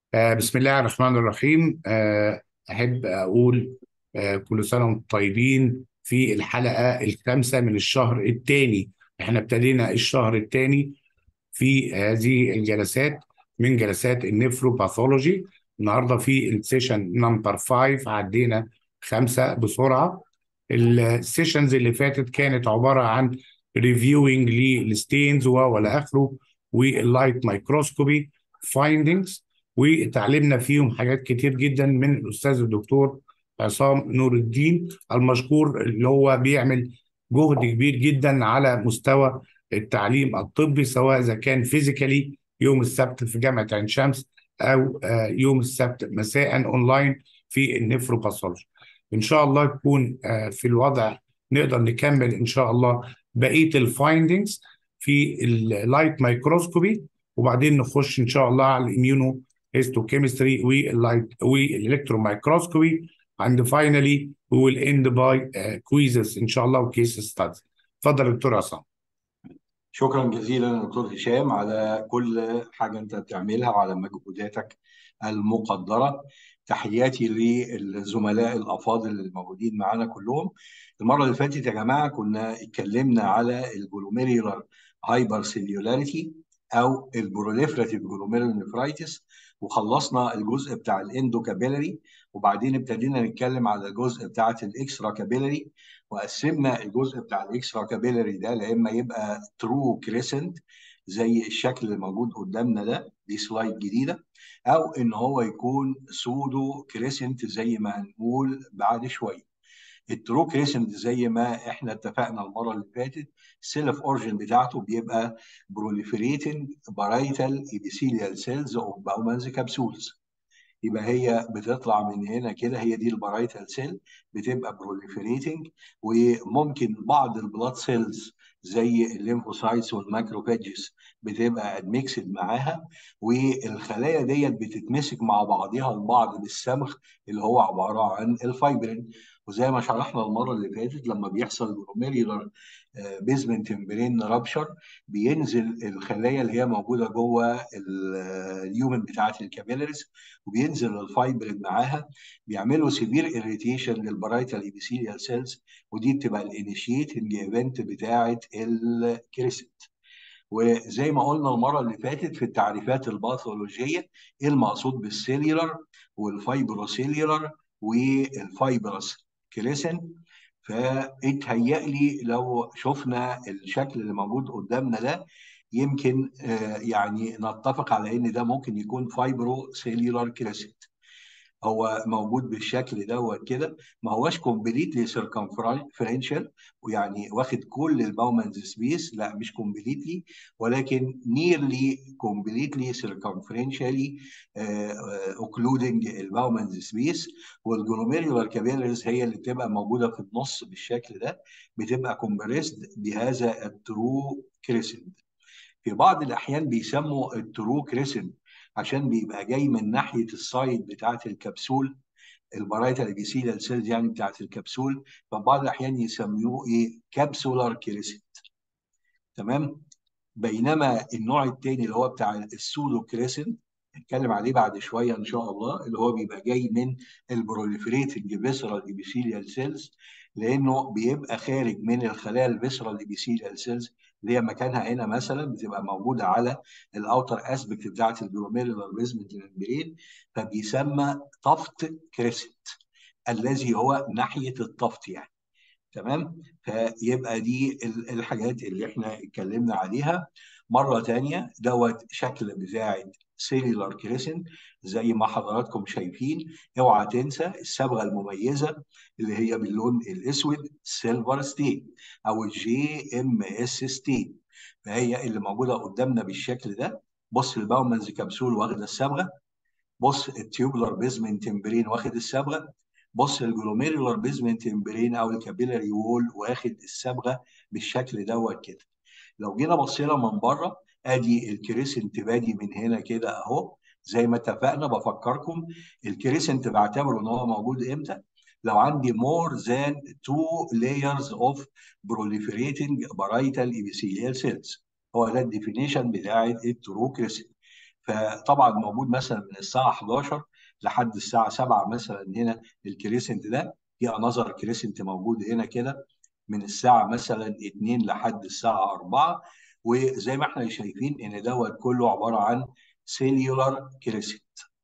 آه، بسم الله الرحمن الرحيم آه، أحب أقول آه، كل سنة وأنتم طيبين في الحلقة الخامسة من الشهر الثاني احنا ابتدينا الشهر الثاني في هذه الجلسات من جلسات النفروباثولوجي النهارده في السيشن نمبر 5 عدينا خمسة بسرعة السيشنز اللي فاتت كانت عبارة عن ريفيوينج للستينز ولا آخره واللايت مايكروسكوبي فايندينجز وتعلمنا فيهم حاجات كتير جدا من الاستاذ الدكتور عصام نور الدين المشكور اللي هو بيعمل جهد كبير جدا على مستوى التعليم الطبي سواء اذا كان فيزيكالي يوم السبت في جامعه عين شمس او آه، يوم السبت مساء اونلاين في النفروباثولوجي ان شاء الله يكون آه، في الوضع نقدر نكمل ان شاء الله بقيه الفايندنجز في اللايت مايكروسكوبي وبعدين نخش ان شاء الله على الاميونو histochemistry واللايت والالكترون مايكروسكوبي and finally we will end by uh, quizzes ان شاء الله وكيس ستادز اتفضل يا دكتور عصام شكرا جزيلا يا دكتور هشام على كل حاجة أنت بتعملها وعلى مجهوداتك المقدرة تحياتي للزملاء الأفاضل الموجودين معانا كلهم المرة اللي فاتت يا جماعة كنا اتكلمنا على الجلوميريولار هايبر سيلولاريتي أو البروليفراتيف جلوميرونيفرايتس وخلصنا الجزء بتاع الاندو كابيلاري وبعدين ابتدينا نتكلم على الجزء بتاعه الاكسترا كابيلاري وقسمنا الجزء بتاع الاكسترا كابيلاري ده لا اما يبقى ترو كريسنت زي الشكل اللي موجود قدامنا ده دي سلايد جديده او ان هو يكون سودو كريسنت زي ما هنقول بعد شويه الترو كريسنت زي ما احنا اتفقنا المره اللي فاتت السيلف اورجن بتاعته بيبقى بروليفريتنج بارايتال ايبيثيليال سيلز اوف باومانز كابسولز يبقى هي بتطلع من هنا كده هي دي البرايتال سيل بتبقى بروليفريتنج وممكن بعض البلاد سيلز زي الليمفوسايتس والماكروفاجز بتبقى ادميكسد معاها والخلايا ديت بتتمسك مع بعضها البعض بالصمغ اللي هو عباره عن الفايبرين وزي ما شرحنا المره اللي فاتت لما بيحصل جلوميريولار بيزمنت ممبرين رابشر بينزل الخلايا اللي هي موجوده جوه اليومن بتاعه الكابيلاريز وبينزل الفايبرين معاها بيعملوا سيفير اريتيشن للبرايتال ايبيثيليال سيلز ودي بتبقى الانيشيتنج ايفنت بتاعه الكريسنت وزي ما قلنا المره اللي فاتت في التعريفات الباثولوجيه ايه المقصود بالسيلولار والفايبروسيلولار والفايبرس كريسنت فاتهيأ لي لو شفنا الشكل اللي موجود قدامنا ده يمكن آه، يعني نتفق على ان ده ممكن يكون فايبرو سيلولار كريسنت هو موجود بالشكل دوت كده ما هوش كومبليتلي سيركمفرنشال ويعني واخد كل الباومانز سبيس لا مش كومبليتلي ولكن نيرلي كومبليتلي سيركمفرنشالي اوكلودنج الباومانز سبيس والجلوميريولار كابيلاريز هي اللي بتبقى موجوده في النص بالشكل ده بتبقى كومبريسد بهذا الترو كريسنت في بعض الاحيان بيسموا الترو كريسنت عشان بيبقى جاي من ناحيه السايد بتاعه الكبسول البرايتا الجسيلة سيلز يعني بتاعه الكبسول فبعض الاحيان يسموه ايه كابسولار كريسنت تمام بينما النوع الثاني اللي هو بتاع السودو كريسنت هنتكلم عليه بعد شويه ان شاء الله اللي هو بيبقى جاي من البروليفريتنج فيسرال ايبيثيليال سيلز لانه بيبقى خارج من الخلايا الفيسرال ايبيثيليال سيلز اللي هي مكانها هنا مثلا بتبقى موجوده على الاوتر اسبكت بتاعت الجلوميرولار بيزمنت ممبرين فبيسمى طفت كريسنت الذي هو ناحيه الطفت يعني تمام فيبقى دي ال- الحاجات اللي احنا اتكلمنا عليها مره تانية دوت شكل بتاع سيلولار كريسنت زي ما حضراتكم شايفين اوعى تنسى الصبغه المميزه اللي هي باللون الاسود سيلفر ستين او الجي ام اس ستين فهي اللي موجوده قدامنا بالشكل ده بص الباومنز كبسول واخده الصبغه بص التيوبولار بيزمنت تمبرين واخد الصبغه بص الجلوميرولار بيزمنت تمبرين او الكابيلاري وول واخد الصبغه بالشكل دوت كده لو جينا بصينا من بره ادي الكريسنت بادي من هنا كده اهو زي ما اتفقنا بفكركم الكريسنت بعتبره ان هو موجود امتى لو عندي more than two layers of proliferating parietal epithelial cells هو ده الديفينيشن بتاعت الترو كريسنت فطبعا موجود مثلا من الساعه 11 لحد الساعه 7 مثلا هنا الكريسنت ده في انظر كريسنت موجود هنا كده من الساعه مثلا 2 لحد الساعه 4 وزي ما احنا شايفين ان دوت كله عباره عن سيلولار كريسنت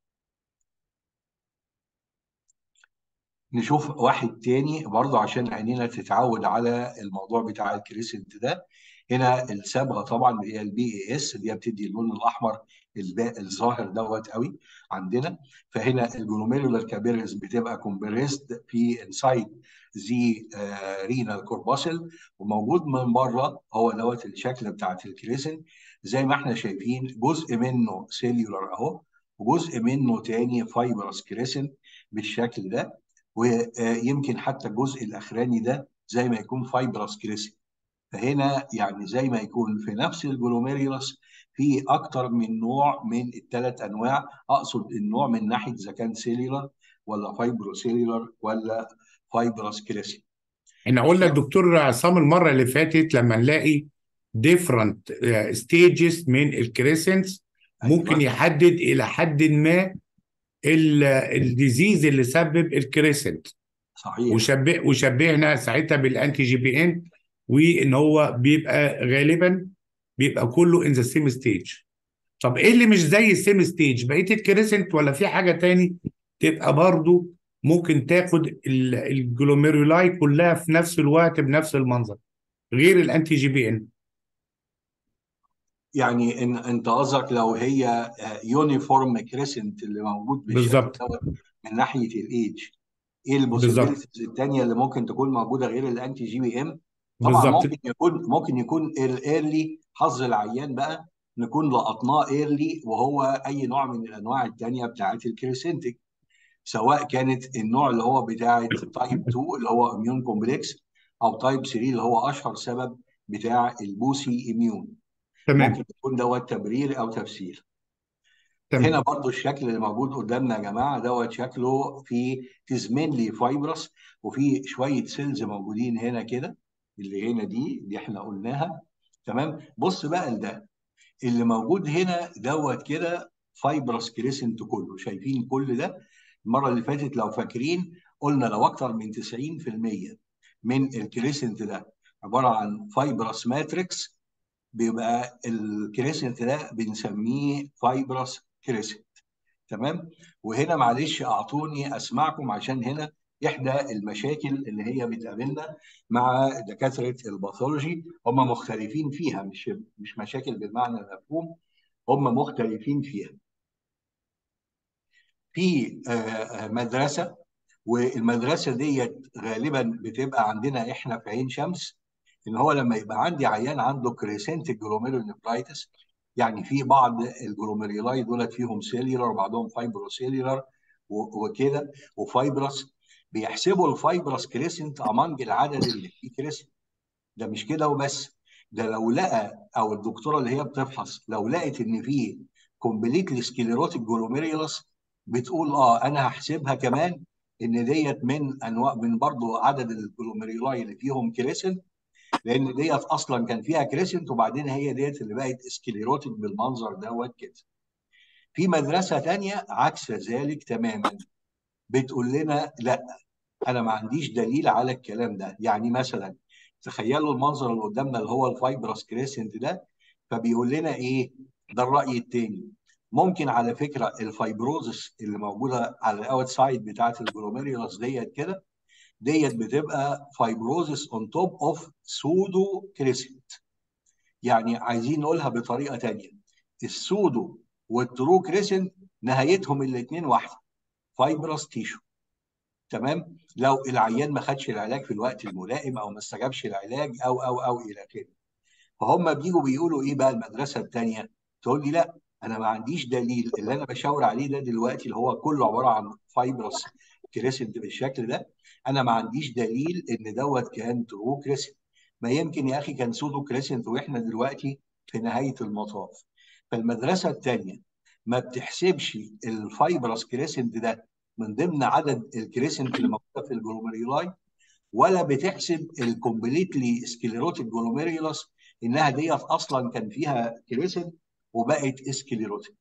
نشوف واحد تاني برضه عشان عينينا تتعود على الموضوع بتاع الكريسنت ده هنا الصبغه طبعا اللي هي البي اي اس اللي هي بتدي اللون الاحمر الظاهر دوت قوي عندنا فهنا الجلوميرولار كابيرز بتبقى كومبريسد في انسايد زي رينال كورباسل وموجود من بره هو دوت الشكل بتاعت الكريسنت زي ما احنا شايفين جزء منه سيلولار اهو وجزء منه تاني فايبرس كريسنت بالشكل ده ويمكن حتى الجزء الاخراني ده زي ما يكون فايبرس كريسنت فهنا يعني زي ما يكون في نفس الجلوميريوس في اكتر من نوع من الثلاث انواع اقصد النوع من ناحيه اذا كان سيلولار ولا فايبروسيلولار ولا فايبرس كريسنت احنا قلنا الدكتور عصام المره اللي فاتت لما نلاقي ديفرنت ستيجز من الكريسنتس ممكن يحدد الى حد ما الديزيز اللي سبب الكريسنت صحيح وشبه وشبهنا ساعتها بالانتي جي بي ان وان هو بيبقى غالبا بيبقى كله ان ذا سيم ستيج طب ايه اللي مش زي السيم ستيج بقيه الكريسنت ولا في حاجه تاني تبقى برضو ممكن تاخد الجلوميرولاي كلها في نفس الوقت بنفس المنظر غير الانتي جي بي ان يعني إن انت قصدك لو هي يونيفورم كريسنت اللي موجود بالظبط من ناحيه الايدج ايه البوسيبيليتيز الثانيه اللي ممكن تكون موجوده غير الانتي جي بي ام طبعا بالظبط ممكن يكون ممكن يكون الايرلي حظ العيان بقى نكون لقطناه ايرلي وهو اي نوع من الانواع الثانيه بتاعت الكريسنتك سواء كانت النوع اللي هو بتاع تايب 2 اللي هو اميون كومبلكس او تايب 3 اللي هو اشهر سبب بتاع البوسي اميون تمام ممكن يكون دوت تبرير او تفسير تمام هنا برضو الشكل اللي موجود قدامنا يا جماعه دوت شكله في تزمينلي فايبرس وفي شويه سيلز موجودين هنا كده اللي هنا دي اللي احنا قلناها تمام بص بقى لده اللي موجود هنا دوت كده فايبرس كريسنت كله شايفين كل ده المره اللي فاتت لو فاكرين قلنا لو اكتر من 90% من الكريسنت ده عباره عن فايبرس ماتريكس بيبقى الكريسنت ده بنسميه فايبرس كريسنت تمام وهنا معلش اعطوني اسمعكم عشان هنا احدى المشاكل اللي هي بتقابلنا مع دكاتره الباثولوجي هم مختلفين فيها مش مش مشاكل بالمعنى المفهوم هم مختلفين فيها في مدرسه والمدرسه ديت غالبا بتبقى عندنا احنا في عين شمس ان هو لما يبقى عندي عيان عنده كريسنتيك جلوميرونيفرايتس يعني في بعض الجلوميرولاي دولت فيهم سيلولار وبعضهم فايبروسيلولار وكده وفايبرس بيحسبوا الفايبرس كريسنت امانج العدد اللي فيه كريسنت ده مش كده وبس ده لو لقى او الدكتوره اللي هي بتفحص لو لقت ان في كومبليتلي سكليروتيك جلوميريولس بتقول اه انا هحسبها كمان ان ديت من انواع من برضه عدد الجلوميرولاي اللي فيهم كريسنت لان ديت اصلا كان فيها كريسنت وبعدين هي ديت اللي بقت سكليروتيك بالمنظر دوت كده. في مدرسه ثانيه عكس ذلك تماما بتقول لنا لا انا ما عنديش دليل على الكلام ده يعني مثلا تخيلوا المنظر اللي قدامنا اللي هو الفايبرس كريسنت ده فبيقول لنا ايه ده الراي الثاني ممكن على فكره الفايبروزس اللي موجوده على الاوت سايد بتاعت الجلوميريولس ديت كده ديت بتبقى فايبروزس اون توب اوف سودو كريسنت يعني عايزين نقولها بطريقه ثانيه السودو والترو كريسنت نهايتهم الاثنين واحده فايبرس تيشو تمام لو العيان ما خدش العلاج في الوقت الملائم او ما استجابش العلاج او او او الى اخره فهم بيجوا بيقولوا ايه بقى المدرسه الثانيه تقول لي لا انا ما عنديش دليل اللي انا بشاور عليه ده دلوقتي اللي هو كله عباره عن فايبرس كريسنت بالشكل ده انا ما عنديش دليل ان دوت كان ترو كريسنت ما يمكن يا اخي كان سودو كريسنت واحنا دلوقتي في نهايه المطاف فالمدرسه الثانيه ما بتحسبش الفايبرس كريسنت ده من ضمن عدد الكريسنت اللي موجوده في الجلوميرولاي ولا بتحسب الكومبليتلي سكليروتيك جلوميريولس انها ديت اصلا كان فيها كريسنت وبقت اسكليروتيك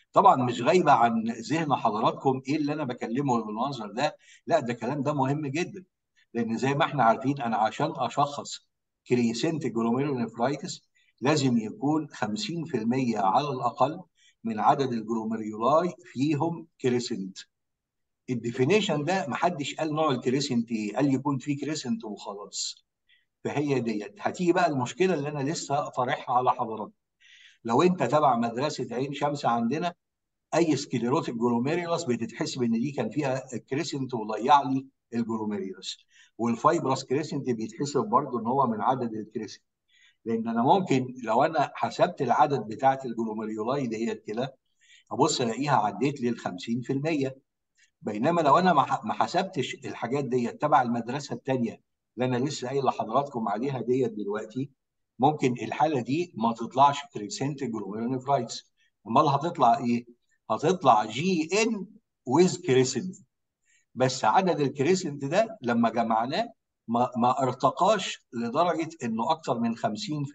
طبعا مش غايبه عن ذهن حضراتكم ايه اللي انا بكلمه بالمنظر ده لا ده الكلام ده مهم جدا لان زي ما احنا عارفين انا عشان اشخص كريسنت جلوميرولونيفرايتس لازم يكون 50% على الاقل من عدد الجلوميريولاي فيهم كريسنت الديفينيشن ده محدش قال نوع الكريسنت ايه قال يكون في كريسنت وخلاص فهي ديت هتيجي بقى المشكله اللي انا لسه طارحها على حضراتكم لو انت تبع مدرسه عين شمس عندنا اي سكليروتيك جلوميريولاس بتتحسب ان دي كان فيها كريسنت وضيع لي الجلوميريولاس والفايبرس كريسنت بيتحسب برضه ان هو من عدد الكريسنت لان انا ممكن لو انا حسبت العدد بتاعت الجلوميريولاي ديت كده ابص الاقيها عديت لي ال 50% بينما لو انا ما حسبتش الحاجات ديت تبع المدرسه الثانيه اللي انا لسه قايل لحضراتكم عليها ديت دلوقتي ممكن الحاله دي ما تطلعش كريسنت جلوميرونيفرايتس امال هتطلع ايه؟ هتطلع جي ان ويز كريسنت بس عدد الكريسنت ده لما جمعناه ما, ما ارتقاش لدرجه انه اكثر من 50%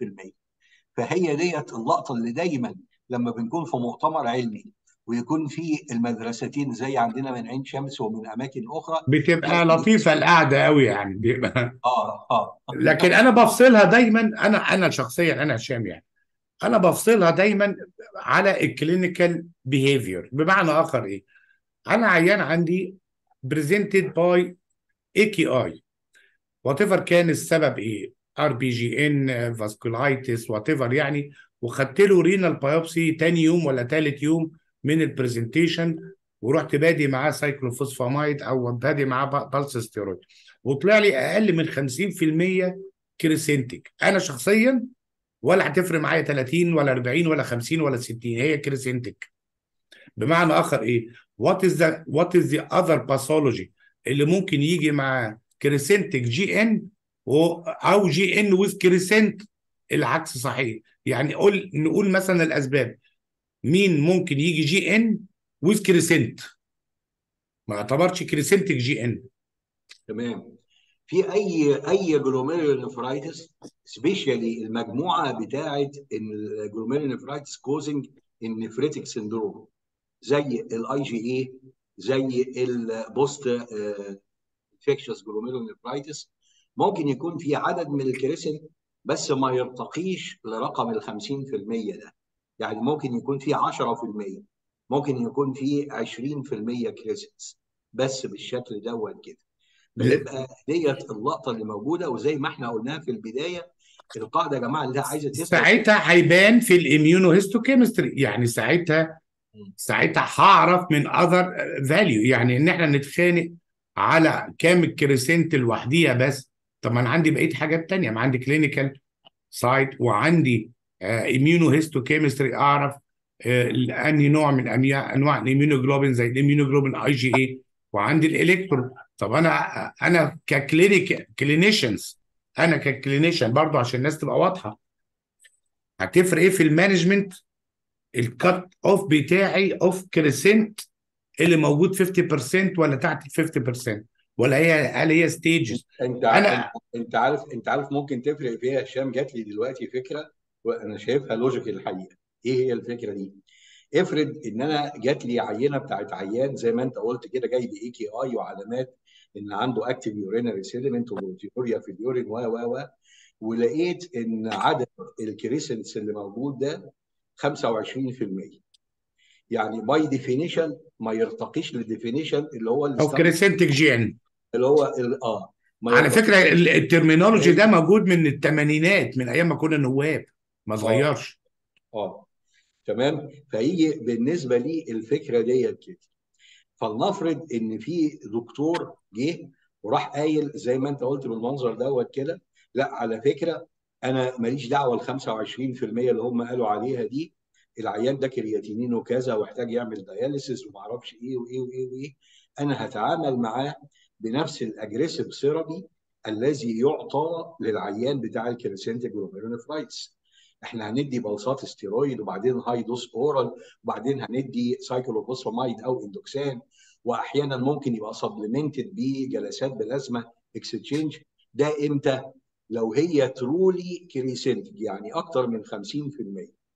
فهي ديت اللقطه اللي دايما لما بنكون في مؤتمر علمي ويكون في المدرستين زي عندنا من عين شمس ومن اماكن اخرى بتبقى لطيفه القعده قوي يعني بيبقى اه اه لكن انا بفصلها دايما انا انا شخصيا انا هشام يعني انا بفصلها دايما على الكلينيكال بيهيفير بمعنى اخر ايه انا عيان عندي بريزنتد باي اي كي اي وات ايفر كان السبب ايه ار بي جي ان فاسكولايتس وات ايفر يعني وخدت له رينال بايوبسي تاني يوم ولا تالت يوم من البرزنتيشن ورحت بادي معاه سايكلوفوسفامايد او بادي معاه بالس ستيرويد وطلع لي اقل من 50% كريسنتيك انا شخصيا ولا هتفرق معايا 30 ولا 40 ولا 50 ولا 60 هي كريسنتيك بمعنى اخر ايه وات از ذا وات از ذا اذر باثولوجي اللي ممكن يجي مع كريسنتيك جي ان او جي ان ويز كريسنت العكس صحيح يعني قول نقول مثلا الاسباب مين ممكن يجي جي ان ويز كريسنت ما اعتبرش كريسنتك جي ان تمام في اي اي جلوميرولونيفرايتس سبيشالي المجموعه بتاعه الجلوميرولونيفرايتس كوزنج النفريتك سندروم زي الاي جي اي زي البوست انفكشوس جلوميرولونيفرايتس ممكن يكون في عدد من الكريسنت بس ما يرتقيش لرقم ال 50% ده يعني ممكن يكون في 10% ممكن يكون في 20% كريسنس بس بالشكل دوت كده فيبقى ديت اللقطه اللي موجوده وزي ما احنا قلناها في البدايه القاعده يا جماعه اللي عايزه تثبت ساعتها هيبان في الاميونو هيستوكيمستري يعني ساعتها ساعتها هعرف من اذر فاليو يعني ان احنا نتخانق على كام الكريسنت لوحديها بس طب ما انا عندي بقيه حاجات تانية ما عندي كلينيكال سايت وعندي اميونو هيستوكيمستري اعرف آه انهي نوع من انواع الاميونوجلوبين زي الاميونوجلوبين اي جي اي وعندي الالكترون طب انا انا ككلينيك كلينيشنز انا ككلينيشن برضو عشان الناس تبقى واضحه هتفرق ايه في المانجمنت الكات اوف بتاعي اوف كريسنت اللي موجود 50% ولا تحت ال 50% ولا هي هل هي ستيجز انت انا انت عارف انت عارف ممكن تفرق فيها هشام جات لي دلوقتي فكره وانا شايفها لوجيك الحقيقه ايه هي الفكره دي افرض ان انا جات لي عينه بتاعت عيان زي ما انت قلت كده جاي باي كي اي وعلامات ان عنده اكتيف يورينري سيدمنت وبروتينوريا في اليورين و و و ولقيت ان عدد الكريسنس اللي موجود ده 25% يعني باي ديفينيشن ما يرتقيش للديفينيشن اللي هو او كريسنتك جي ان اللي هو اه على فكره الترمينولوجي ده موجود من الثمانينات من ايام ما كنا نواب ما اتغيرش اه تمام فيجي بالنسبه لي الفكره ديت كده فلنفرض ان في دكتور جه وراح قايل زي ما انت قلت بالمنظر دوت كده لا على فكره انا ماليش دعوه ال 25% اللي هم قالوا عليها دي العيان ده كرياتينينه كذا واحتاج يعمل دياليسيس وما اعرفش ايه وايه وايه وايه انا هتعامل معاه بنفس الاجريسيف ثيرابي الذي يعطى للعيان بتاع الكريسنتيك جلوميرونيفرايتس احنا هندي بلصات استيرويد وبعدين هاي دوس اورال وبعدين هندي سايكلوفوسفامايد او اندوكسان واحيانا ممكن يبقى سبلمنتد بجلسات بلازما اكستشينج ده امتى؟ لو هي ترولي كريسنتيك يعني اكتر من 50%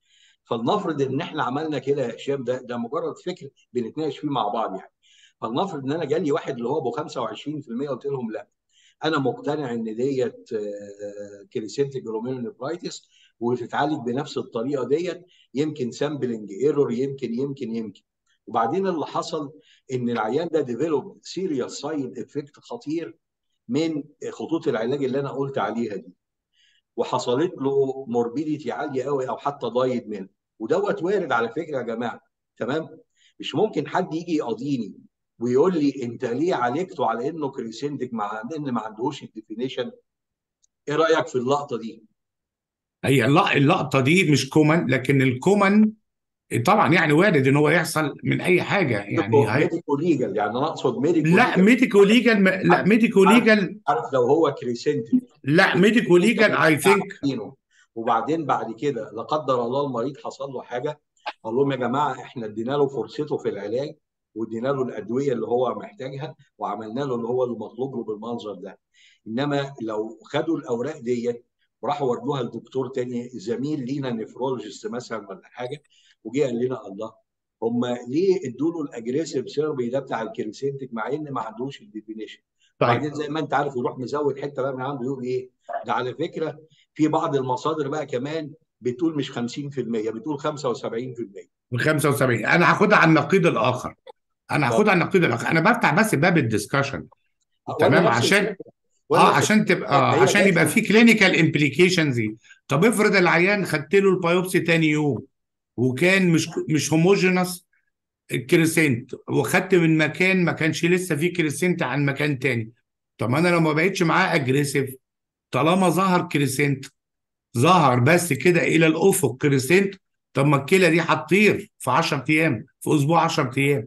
فلنفرض ان احنا عملنا كده يا هشام ده ده مجرد فكر بنتناقش فيه مع بعض يعني فلنفرض ان انا جالي واحد اللي هو ابو 25% قلت لهم لا انا مقتنع ان ديت كريسنتيك جلوميرونيفرايتس وتتعالج بنفس الطريقه ديت يمكن سامبلنج ايرور يمكن يمكن يمكن وبعدين اللي حصل ان العيان ده ديفلوب سيريس سايد افكت خطير من خطوط العلاج اللي انا قلت عليها دي وحصلت له موربيديتي عاليه قوي او حتى ضايد منه ودوت وارد على فكره يا جماعه تمام مش ممكن حد يجي يقاضيني ويقول لي انت ليه عالجته على انه كريسنتك مع ان ما عندهوش الديفينيشن ايه رايك في اللقطه دي هي الل- اللقطه دي مش كومن لكن الكومن طبعا يعني وارد ان هو يحصل من اي حاجه يعني هي... ميديكو ليجال يعني انا اقصد ميديكو لا ميديكو ليجال لا ميديكو ليجال عارف لو هو كريسنتك لا ميديكو ليجال اي ثينك وبعدين بعد كده لا قدر الله المريض حصل له حاجه قال لهم يا جماعه احنا ادينا له فرصته في العلاج وادينا له الادويه اللي هو محتاجها وعملنا له اللي هو المطلوب له بالمنظر ده انما لو خدوا الاوراق ديت وراحوا ودوها لدكتور تاني زميل لينا نفرولوجيست مثلا ولا حاجه وجه قال لنا الله هم ليه ادوا له الاجريسيف سيرفي ده بتاع الكريسنتك مع ان ما عندوش الديفينيشن طيب بعدين زي ما انت عارف يروح مزود حته بقى من عنده يقول ايه ده على فكره في بعض المصادر بقى كمان بتقول مش 50% بتقول 75% ب 75 انا هاخدها على النقيض الاخر انا هاخدها على النقيض الاخر انا بفتح بس باب الدسكشن تمام عشان اه عشان تبقى آه عشان يبقى في كلينيكال امبليكيشنز طب افرض العيان خدت له البيوبسي تاني يوم وكان مش مش هوموجينس الكريسنت وخدت من مكان ما كانش لسه فيه كريسنت عن مكان تاني طب انا لو ما بقتش معاه اجريسيف طالما ظهر كريسنت ظهر بس كده الى الافق كريسنت طب ما الكلى دي هتطير في 10 ايام في اسبوع 10 ايام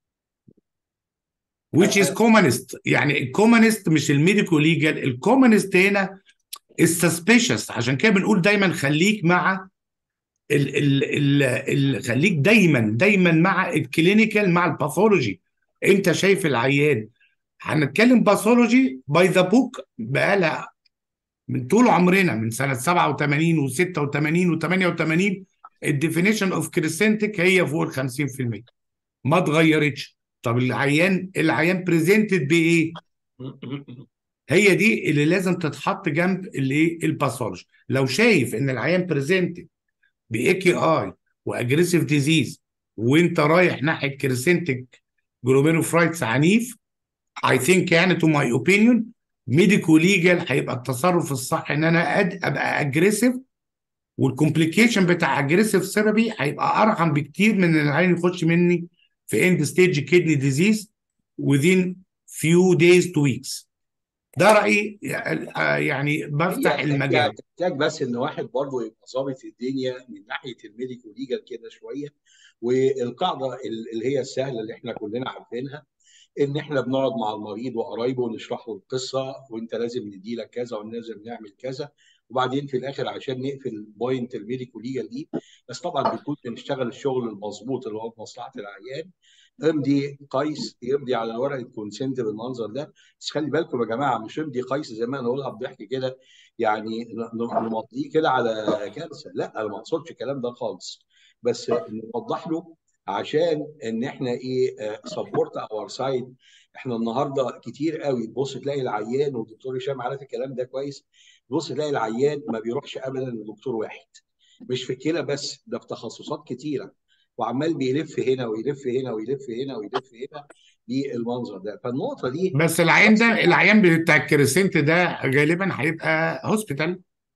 which is commonest يعني الكومنست مش الميديكو ليجال الكومنست هنا السسبيشس عشان كده بنقول دايما خليك مع ال ال ال ال خليك دايما دايما مع الكلينيكال مع الباثولوجي انت شايف العيان هنتكلم باثولوجي باي ذا بوك بقالها من طول عمرنا من سنه 87 و86 و88 الديفينيشن اوف كريسنتك هي فوق ال 50% ما اتغيرتش طب العيان العيان بريزنتد بايه؟ هي دي اللي لازم تتحط جنب الايه؟ الباثولوجي لو شايف ان العيان بريزنتد باي كي اي واجريسيف ديزيز وانت رايح ناحيه كريسنتك جلوميروفرايتس عنيف اي ثينك يعني تو ماي اوبينيون ميديكو ليجال هيبقى التصرف الصح ان انا أد ابقى اجريسيف والكومبليكيشن بتاع اجريسيف ثيرابي هيبقى ارحم بكتير من ان العيان يخش مني في اند ستيج كيدني ديزيز within few days to weeks ده رايي يعني بفتح المجال تحتاج بس ان واحد برضه يبقى ظابط الدنيا من ناحيه الميديكو ليجال كده شويه والقاعده اللي هي السهله اللي احنا كلنا عارفينها ان احنا بنقعد مع المريض وقرايبه ونشرح له القصه وانت لازم ندي لك كذا ولازم نعمل كذا وبعدين في الاخر عشان نقفل بوينت الميديكو ليجال دي بس طبعا بنكون بنشتغل الشغل المظبوط اللي هو في مصلحه العيان امضي قيس يمضي على ورقه الكونسنت بالمنظر ده بس خلي بالكم يا جماعه مش امضي قيس زي ما انا اقولها بضحك كده يعني نمضيه كده على كارثه لا انا ما اقصدش الكلام ده خالص بس نوضح له عشان ان احنا ايه سبورت اور سايد احنا النهارده كتير قوي تبص تلاقي العيان والدكتور هشام عارف الكلام ده كويس تبص تلاقي العيان ما بيروحش ابدا لدكتور واحد مش في الكلى بس ده في تخصصات كتيره وعمال بيلف هنا ويلف هنا ويلف هنا ويلف هنا بالمنظر ده فالنقطه دي بس العيان ده العيان بتاع الكريسنت ده غالبا هيبقى هوسبيتال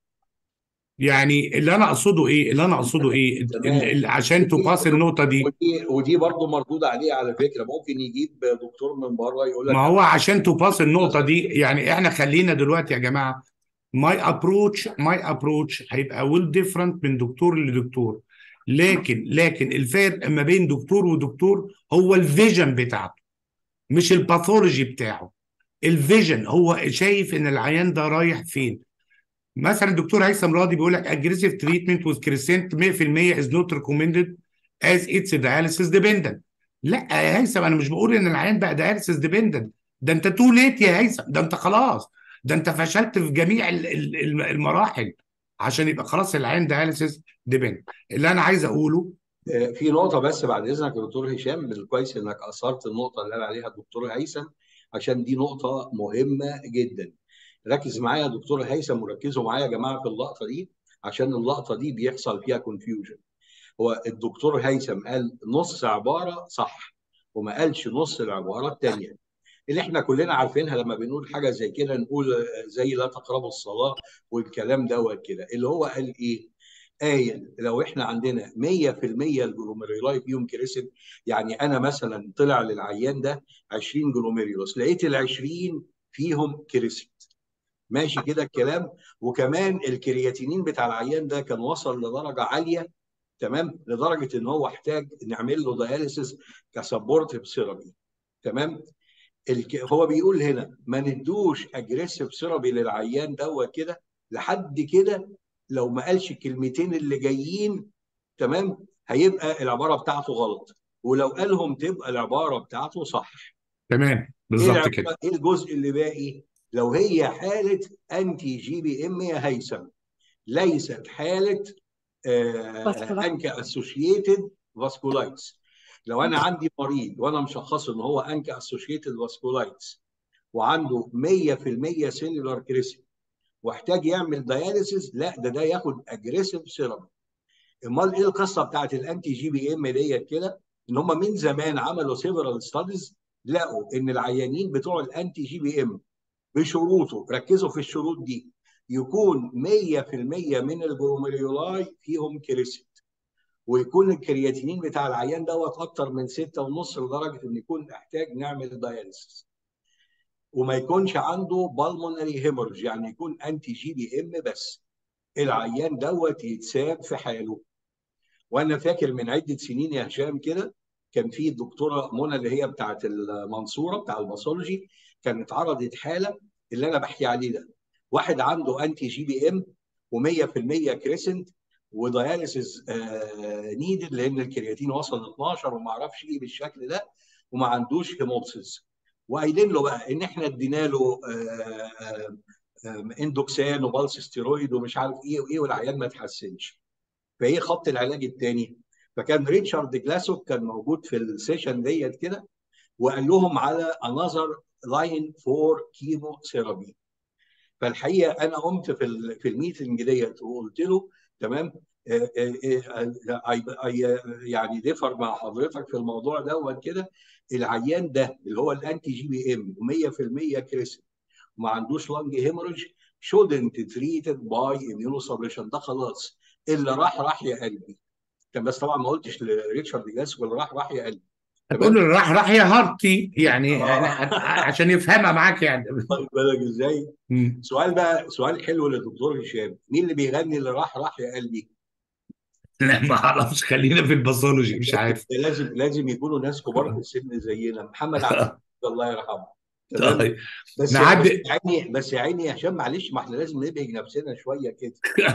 يعني اللي انا اقصده ايه اللي انا اقصده ايه ال- عشان تباص النقطه دي ودي ودي برضه مردود عليه على فكره ممكن يجيب دكتور من بره يقول لك ما هو عشان تباص النقطه دي يعني احنا خلينا دلوقتي يا جماعه ماي ابروتش ماي ابروتش هيبقى ويل ديفرنت من دكتور لدكتور لكن لكن الفرق ما بين دكتور ودكتور هو الفيجن بتاعته مش الباثولوجي بتاعه الفيجن هو شايف ان العيان ده رايح فين مثلا الدكتور هيثم راضي بيقول لك aggressive treatment with crescent 100% is not recommended as it's dialysis dependent لا يا هيثم انا مش بقول ان العيان بقى dialysis dependent ده انت تو ليت يا هيثم ده انت خلاص ده انت فشلت في جميع ال- ال- الم- المراحل عشان يبقى خلاص العين دياليسيس ديبند اللي انا عايز اقوله آه، في نقطة بس بعد إذنك يا دكتور هشام من الكويس إنك أثرت النقطة اللي قال عليها الدكتور هيثم عشان دي نقطة مهمة جدا. ركز معايا يا دكتور هيثم وركزوا معايا يا جماعة في اللقطة دي عشان اللقطة دي بيحصل فيها كونفيوجن. هو الدكتور هيثم قال نص عبارة صح وما قالش نص العبارة الثانية. اللي احنا كلنا عارفينها لما بنقول حاجة زي كده نقول آه، زي لا تقربوا الصلاة والكلام دوت كده اللي هو قال إيه؟ قايل لو احنا عندنا 100% الجلوميرولاي فيهم كريسنت يعني انا مثلا طلع للعيان ده 20 جلوميريولوس لقيت ال 20 فيهم كريسنت ماشي كده الكلام وكمان الكرياتينين بتاع العيان ده كان وصل لدرجه عاليه تمام لدرجه ان هو احتاج نعمل له دياليسيس كسبورتيف ثيرابي تمام الك... هو بيقول هنا ما ندوش اجريسيف ثيرابي للعيان دوت كده لحد كده لو ما قالش الكلمتين اللي جايين تمام هيبقى العباره بتاعته غلط ولو قالهم تبقى العباره بتاعته صح تمام ايه بالظبط العباره كده ايه الجزء اللي باقي لو هي حاله انتي جي بي ام يا هيثم ليست حاله فاسكولار انكا اسوشيتد فاسكولايتس لو انا عندي مريض وانا مشخصه ان هو انكا اسوشيتد فاسكولايتس وعنده 100% سيلولار كريسي واحتاج يعمل دياليسيس لا ده ده ياخد اجريسيف سيرم امال ايه القصه بتاعت الانتي جي بي ام ديت كده ان هم من زمان عملوا سيفرال ستاديز لقوا ان العيانين بتوع الانتي جي بي ام بشروطه ركزوا في الشروط دي يكون 100% من الجلوميرولاي فيهم كريسيت ويكون الكرياتينين بتاع العيان دوت اكتر من 6.5 لدرجه ان يكون احتاج نعمل دياليسيس وما يكونش عنده بالمونري هيمورج يعني يكون انتي جي بي ام بس العيان دوت يتساب في حاله وانا فاكر من عده سنين يا هشام كده كان في الدكتوره منى اللي هي بتاعت المنصوره بتاع الباثولوجي كانت عرضت حاله اللي انا بحكي عليه ده واحد عنده انتي جي بي ام و100% كريسنت ودياليسيس آه نيدد لان الكرياتين وصل 12 وما اعرفش ايه بالشكل ده وما عندوش هيموبسيس وقايلين له بقى ان احنا ادينا له اندوكسان وبالس ستيرويد ومش عارف ايه وايه والعيان ما اتحسنش فايه خط العلاج الثاني فكان ريتشارد جلاسوك كان موجود في السيشن ديت كده وقال لهم على انذر لاين فور كيمو ثيرابي فالحقيقه انا قمت في ال في الميتنج ديت وقلت له تمام يعني ديفر مع حضرتك في الموضوع دوت كده العيان ده اللي هو الانتي جي بي ام و100% كريسن وما عندوش لانج هيموريج shouldn't treated by immunosuppression ده خلاص اللي راح راح يا قلبي بس طبعا ما قلتش لريتشارد جاسكو اللي راح راح يا قلبي هتقول له راح راح يا هارتي يعني عشان يفهمها معاك يعني واخد بالك ازاي؟ مم. سؤال بقى سؤال حلو للدكتور هشام مين اللي بيغني اللي راح راح يا قلبي؟ لا ما اعرفش خلينا في الباثولوجي مش عارف ده لازم لازم يكونوا ناس كبار في السن زينا محمد عبد الحميد الله يرحمه تمام طيب بس نعدي بس يا عيني بس يا عيني يا هشام معلش ما احنا لازم نبهج نفسنا شويه كده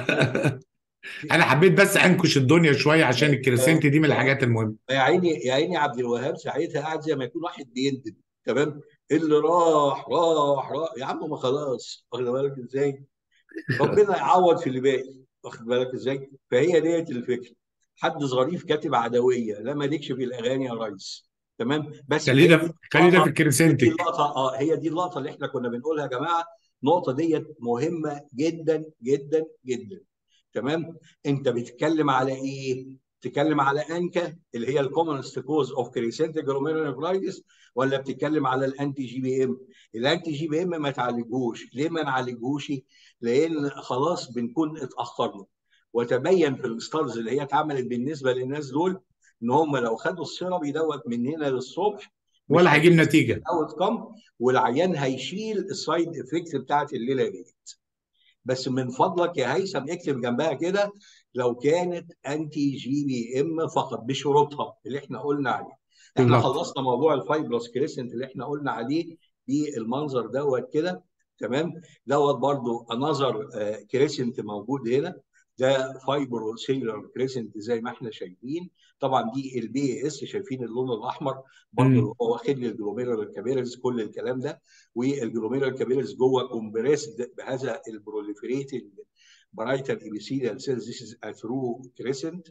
انا حبيت بس انكش الدنيا شويه عشان الكريسنت دي من الحاجات المهمه يا عيني يا عيني عبد الوهاب ساعتها قاعد زي ما يكون واحد بيندب تمام اللي راح راح راح يا عم ما خلاص واخد بالك ازاي ربنا يعوض في اللي باقي واخد بالك ازاي فهي ديت الفكره حد ظريف كاتب عدويه لا مالكش في الاغاني يا ريس تمام بس هي خلينا دي خلينا في اللقطه هي دي الكريسنتك اللقطه اه هي دي اللقطه اللي احنا كنا بنقولها يا جماعه النقطه ديت مهمه جدا جدا جدا تمام انت بتتكلم على ايه بتتكلم على انكا اللي هي الكومنست كوز اوف كريسنت جلوميرولوفرايتس ولا بتتكلم على الانتي جي بي ام الانتي جي بي ام ما تعالجوش ليه ما نعالجوش لان خلاص بنكون اتاخرنا وتبين في الستارز اللي هي اتعملت بالنسبه للناس دول ان هم لو خدوا السيرابي دوت من هنا للصبح مش ولا هيجيب هيجيب نتيجه اوت كم والعيان هيشيل السايد افكت بتاعت الليله ديت بس من فضلك يا هيثم اكتب جنبها كده لو كانت انتي جي بي ام فقط بشروطها اللي احنا قلنا عليه احنا بالظبط خلصنا موضوع الفايبرس كريسنت اللي احنا قلنا عليه بالمنظر دوت كده تمام دوت برضو انذر كريسنت موجود هنا ده فايبرو سيلر كريسنت زي ما احنا شايفين طبعا دي البي اس شايفين اللون الاحمر برضو اللي امم هو واخد لي الجلوميرال كابيلز كل الكلام ده والجلوميرال كابيلز جوه كومبريسد بهذا البروليفريتنج برايتال ابيثيليال سيلز ذيس از ثرو كريسنت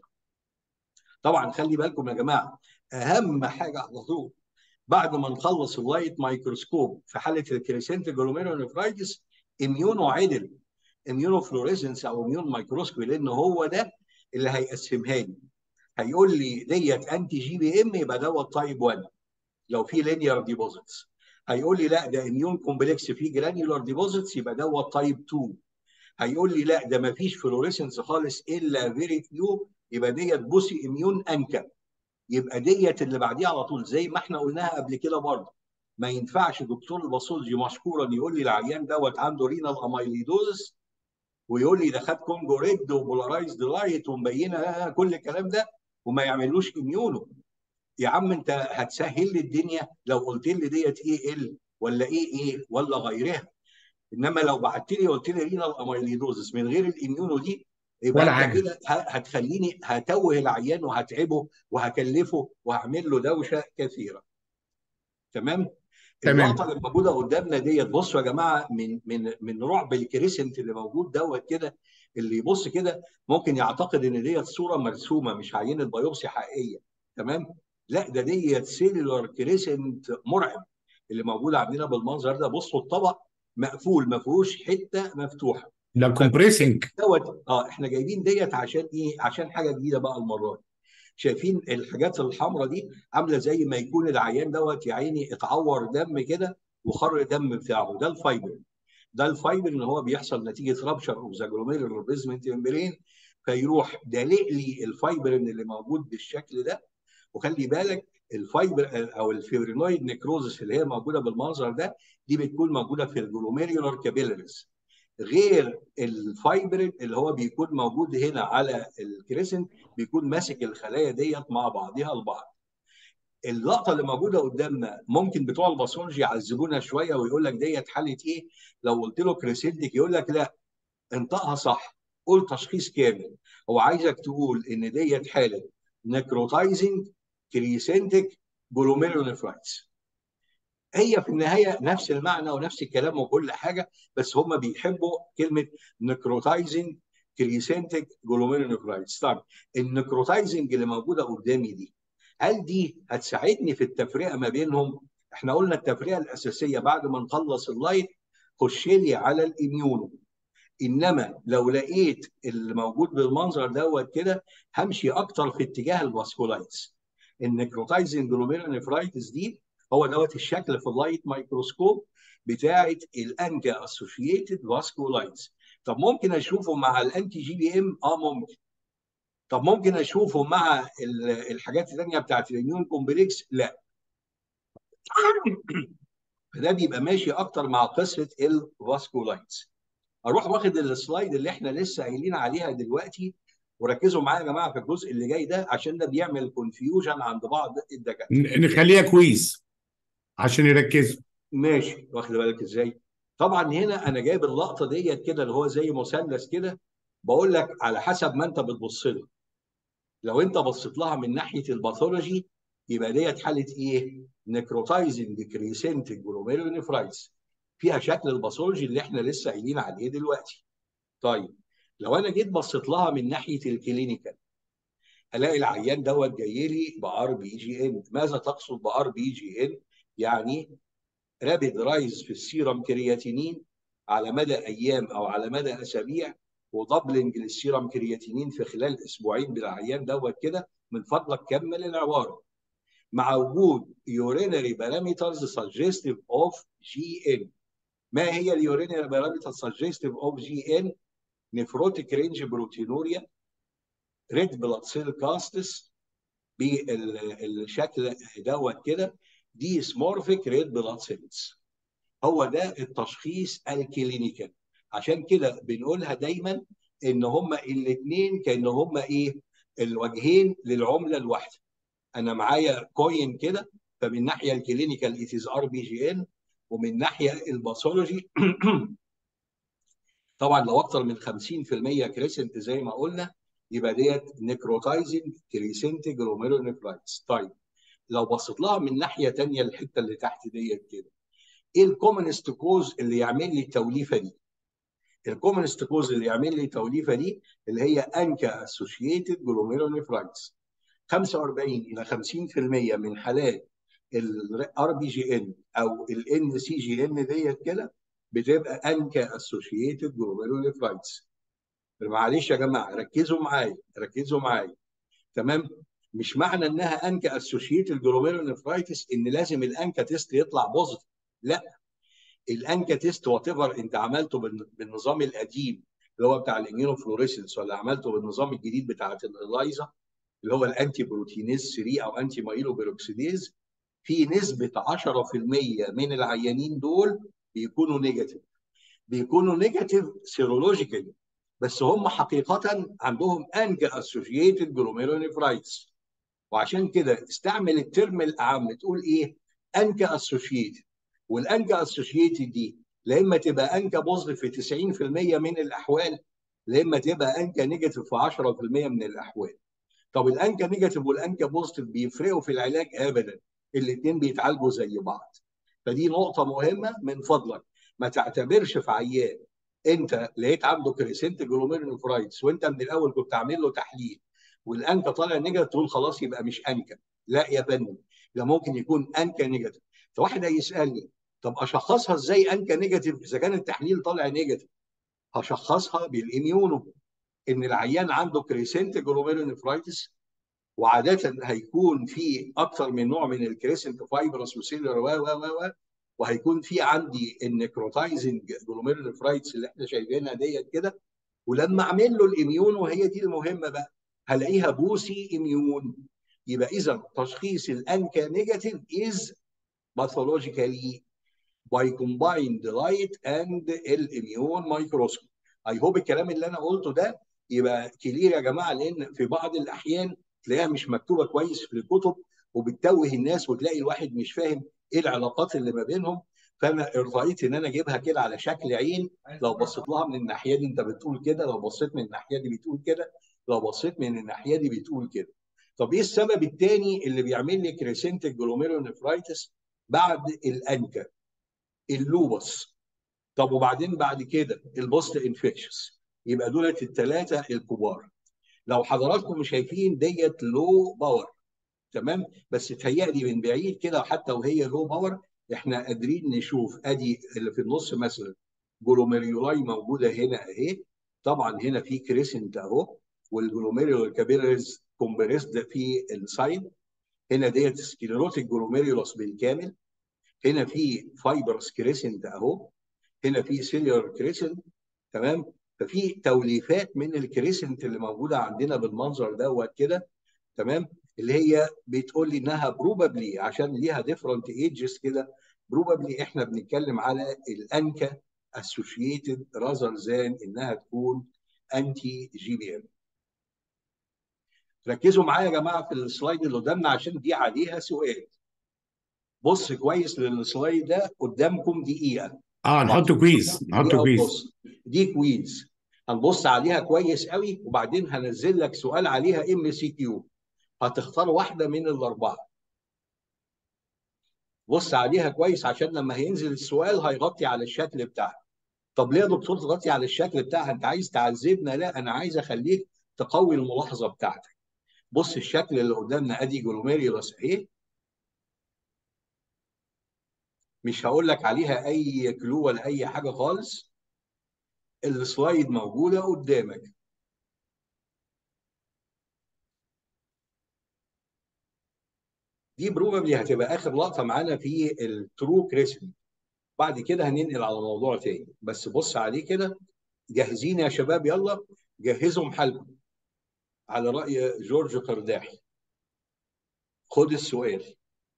طبعا خلي بالكم يا جماعه اهم حاجه على طول بعد ما نخلص اللايت مايكروسكوب في حاله الكريسنت جلوميرونيفرايتس اميونو عدل اميونو فلوريسنس او اميون مايكروسكوبي لان هو ده اللي هيقسمها لي هيقول لي ديت انتي جي بي ام يبقى دوت تايب 1 لو في لينير ديبوزيتس هيقول لي لا ده اميون كومبلكس فيه جرانيولار ديبوزيتس يبقى دوت تايب 2 هيقول لي لا ده ما فيش فلوريسنس خالص الا فيري فيو يبقى ديت بوسي اميون انكا يبقى ديت اللي بعديها على طول زي ما احنا قلناها قبل كده برضه ما ينفعش دكتور الباثولوجي مشكورا يقول لي العيان دوت عنده رينال اميليدوزس ويقول لي ده خد كونجو ريد وبولارايزد لايت ومبينه كل الكلام ده وما يعملوش اميونو يا عم انت هتسهل لي الدنيا لو قلت لي ديت ايه ال ولا ايه ايه ولا غيرها انما لو بعت لي قلت لي رينال اميليدوزس من غير الاميونو دي يبقى ولا انت حاجة. كده ه- هتخليني هتوه العيان وهتعبه وهكلفه وهعمل له دوشه كثيره تمام تمام. اللقطه اللي موجوده قدامنا ديت بصوا يا جماعه من من من رعب الكريسنت اللي موجود دوت كده اللي يبص كده ممكن يعتقد ان ديت صوره مرسومه مش عينه بايوبسي حقيقيه تمام لا ده ديت سيلولار كريسنت مرعب اللي موجود عندنا بالمنظر ده بصوا الطبق مقفول ما فيهوش حته مفتوحه ده كومبريسنج دوت اه احنا جايبين ديت عشان ايه؟ عشان حاجه جديده بقى المره دي. شايفين الحاجات الحمراء دي عامله زي ما يكون العيان دوت يا عيني اتعور دم كده وخر الدم بتاعه ده الفايبر ده الفايبر ان هو بيحصل نتيجه رابشر اوف ذا جلوميرولار بيزمنت ممبرين فيروح دالق لي الفايبر اللي موجود بالشكل ده وخلي بالك الفايبر او الفيبرينويد نيكروزس اللي هي موجوده بالمنظر ده دي بتكون موجوده في الجلوميرولار كابيلاريز غير الفايبرين اللي هو بيكون موجود هنا على الكريسنت بيكون ماسك الخلايا ديت مع بعضها البعض اللقطه اللي موجوده قدامنا ممكن بتوع الباثولوجي يعذبونا شويه ويقول لك ديت حاله ايه لو قلت له كريسنتك يقول لك لا انطقها صح قول تشخيص كامل هو عايزك تقول ان ديت حاله نكروتايزنج كريسنتك جلوميرونيفرايتس هي في النهايه نفس المعنى ونفس الكلام وكل حاجه بس هم بيحبوا كلمه نكروتايزنج كريسنتك جلوميرونيفرايتس طبعا النكروتايزنج اللي موجوده قدامي دي هل دي هتساعدني في التفرقه ما بينهم؟ احنا قلنا التفرقه الاساسيه بعد ما نخلص اللايت خش لي على الاميونو انما لو لقيت اللي موجود بالمنظر دوت كده همشي اكتر في اتجاه الفاسكولايتس النكروتايزنج جلوميرونيفرايتس دي هو دوت الشكل في اللايت مايكروسكوب بتاعه الانكا اسوشيتد فاسكولايتس طب ممكن اشوفه مع الانتي جي بي ام اه ممكن طب ممكن اشوفه مع الحاجات الثانيه بتاعت الاميون كومبلكس لا فده بيبقى ماشي اكتر مع قصه الفاسكولايتس اروح واخد السلايد اللي احنا لسه قايلين عليها دلوقتي وركزوا معايا يا جماعه في الجزء اللي جاي ده عشان ده بيعمل كونفيوجن عند بعض الدكاتره نخليها كويس عشان يركزوا ماشي واخد بالك ازاي طبعا هنا انا جايب اللقطه ديت كده اللي هو زي مثلث كده بقول لك على حسب ما انت بتبص له لو انت بصيت لها من ناحيه الباثولوجي يبقى ديت حاله ايه نكروتايزنج كريسنتك جلوميرونيفرايتس فيها شكل الباثولوجي اللي احنا لسه قايلين عليه دلوقتي طيب لو انا جيت بصيت لها من ناحيه الكلينيكال الاقي العيان دوت جاي لي بار بي جي ان ماذا تقصد بار بي جي ان يعني رابيد رايز في السيرم كرياتينين على مدى ايام او على مدى اسابيع ودبلنج للسيرم كرياتينين في خلال اسبوعين بالعيان دوت كده من فضلك كمل العباره مع وجود urinary parameters suggestive of GN ما هي اليورينري بارامتر suggestive of GN نفروتيك رينج بروتينوريا ريد بلاد سيل كاستس بالشكل دوت كده دي سمورفيك ريد بلاد سيلز هو ده التشخيص الكلينيكال عشان كده بنقولها دايما ان هما الاثنين كان هما ايه الوجهين للعمله الواحده انا معايا كوين كده فمن الناحيه الكلينيكال اتيز ار بي جي ان ومن ناحيه الباثولوجي طبعا لو اكتر من 50% كريسنت زي ما قلنا يبقى ديت نيكروتايزنج كريسنت جلوميرونيفرايتس طيب لو بصيت لها من ناحيه ثانيه الحته اللي تحت ديت كده ايه الكومنست كوز اللي يعمل لي التوليفه دي الكومنست كوز اللي يعمل لي التوليفه دي اللي هي انكا اسوشيتد جلوميرونيفرايتس 45 الى 50% من حالات الار بي جي ان او الان سي جي ان ديت كده بتبقى انكا اسوشيتد جلوميرونيفرايتس معلش يا جماعه ركزوا معايا ركزوا معايا تمام مش معنى انها انكا اسوشيتد جلوميرونيفرايتس ان لازم الانكا تيست يطلع بوزيتيف لا الانكا تيست وات ايفر انت عملته بالنظام القديم اللي هو بتاع الاميونوفلوريسنس ولا عملته بالنظام الجديد بتاع الالايزا اللي هو الانتي بروتينيز 3 او انتي مايلو بيروكسيديز في نسبه 10% من العيانين دول بيكونوا نيجاتيف بيكونوا نيجاتيف سيرولوجيكالي بس هم حقيقه عندهم انكا اسوشيتد جلوميرونيفرايتس وعشان كده استعمل الترم الاعم تقول ايه انكا اسوشيتد والانكا اسوشيتد دي لا اما تبقى انكا بوزيتيف في 90% من الاحوال لا اما تبقى انكا نيجاتيف في 10% من الاحوال طب الانكا نيجاتيف والانكا بوزيتيف بيفرقوا في العلاج ابدا الاثنين بيتعالجوا زي بعض فدي نقطه مهمه من فضلك ما تعتبرش في عيان انت لقيت عنده كريسنت جلوميرونيفرايتس وانت من الاول كنت عامل له تحليل والانكا طالع نيجاتيف تقول خلاص يبقى مش انكا لا يا فندم ده ممكن يكون انكا نيجاتيف فواحد هيسالني طب اشخصها ازاي انكا نيجاتيف اذا كان التحليل طالع نيجاتيف هشخصها بالاميونو ان العيان عنده كريسنت جلوميرونيفرايتس وعاده هيكون في اكثر من نوع من الكريسنت فايبرس وسيلر و و و وهيكون في عندي النكروتايزنج جلوميرونيفرايتس اللي احنا شايفينها ديت كده ولما اعمل له الاميون وهي دي المهمه بقى هلاقيها بوسي اميون يبقى اذا تشخيص الانكا نيجاتيف از باثولوجيكالي by combined light and الاميون مايكروسكوب اي هوب الكلام اللي انا قلته ده يبقى كلير يا جماعه لان في بعض الاحيان تلاقيها مش مكتوبه كويس في الكتب وبتتوه الناس وتلاقي الواحد مش فاهم ايه العلاقات اللي ما بينهم فانا ارتضيت ان انا اجيبها كده على شكل عين لو بصيت لها من الناحيه دي انت بتقول كده لو بصيت من الناحيه دي بتقول كده لو بصيت من الناحيه دي بتقول كده طب ايه السبب الثاني اللي بيعمل لي كريسنتك جلوميرونيفرايتس بعد الانكا اللوبس طب وبعدين بعد كده البوست انفكشس يبقى دولت الثلاثه الكبار لو حضراتكم شايفين ديت لو باور تمام بس تهيألي من بعيد كده حتى وهي لو باور احنا قادرين نشوف ادي اللي في النص مثلا جلوميريولاي موجوده هنا اهي طبعا هنا في كريسنت اهو والجلوميريول كابيلاريز كومبريسد في السايد هنا ديت سكليروتيك جلوميريولوس بالكامل هنا في فايبرس كريسنت اهو هنا في سيليور كريسنت تمام ففي توليفات من الكريسنت اللي موجوده عندنا بالمنظر دوت كده تمام اللي هي بتقول لي انها بروبابلي عشان ليها ديفرنت ايجز كده بروبابلي احنا بنتكلم على الانكا اسوشيتد راذر ذان انها تكون انتي جي بي ام ركزوا معايا يا جماعه في السلايد اللي قدامنا عشان دي عليها سؤال بص كويس للسلايد ده قدامكم دقيقه اه نحط كويز نحط كويز دي كويز هنبص عليها كويس قوي وبعدين هنزل لك سؤال عليها ام سي كيو هتختار واحده من الاربعه بص عليها كويس عشان لما هينزل السؤال هيغطي على الشكل بتاعها طب ليه يا دكتور تغطي على الشكل بتاعها انت عايز تعذبنا لا انا عايز اخليك تقوي الملاحظه بتاعتك بص الشكل اللي قدامنا ادي جلوميريوس اهي مش هقول لك عليها اي كلو ولا اي حاجه خالص السلايد موجوده قدامك دي بروبابلي هتبقى اخر لقطه معانا في الترو كريسمنت بعد كده هننقل على موضوع تاني بس بص عليه كده جاهزين يا شباب يلا جهزوا محلكم على راي جورج قرداحي خد السؤال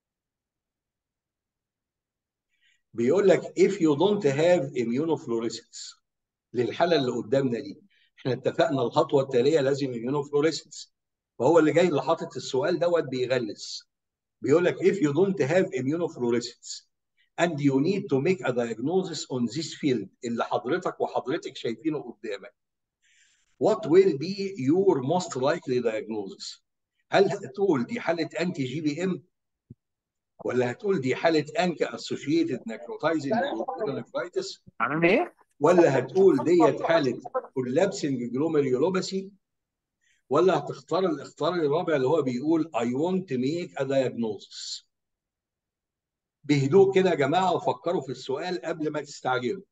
بيقول لك if you don't have immunofluorescence للحاله اللي قدامنا دي احنا اتفقنا الخطوه التاليه لازم immunofluorescence فهو اللي جاي اللي حاطط السؤال دوت بيغلس بيقول لك if you don't have immunofluorescence and you need to make a diagnosis on this field اللي حضرتك وحضرتك شايفينه قدامك what will be your most likely diagnosis هل هتقول دي حاله انتي جي بي ام ولا هتقول دي حاله انكا اسوشيتد نكروتايزنج نفرايتس عامل ايه؟ ولا هتقول ديت حاله كولابسنج جلوميريولوباسي ولا هتختار الاختيار الرابع اللي هو بيقول I want to make a diagnosis بهدوء كده يا جماعه وفكروا في السؤال قبل ما تستعجلوا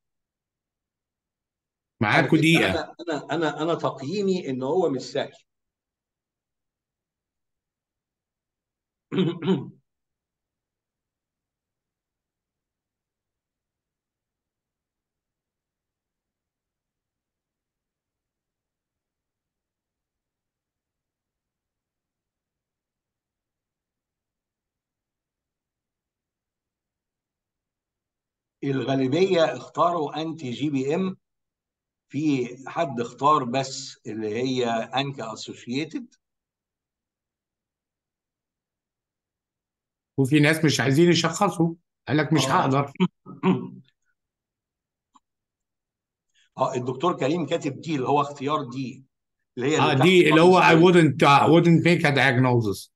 على معاكوا فكره دقيقة انا انا انا انا تقييمي ان هو مش سهل الغالبيه اختاروا انتي جي بي ام في حد اختار بس اللي هي انكا اسوشيتد وفي ناس مش عايزين يشخصوا قال لك مش اه هقدر اه الدكتور كريم كاتب دي اللي هو اختيار دي اللي هي اللي اه تحت دي اللي هو I خالص دي wouldn't uh, wouldn't make a diagnosis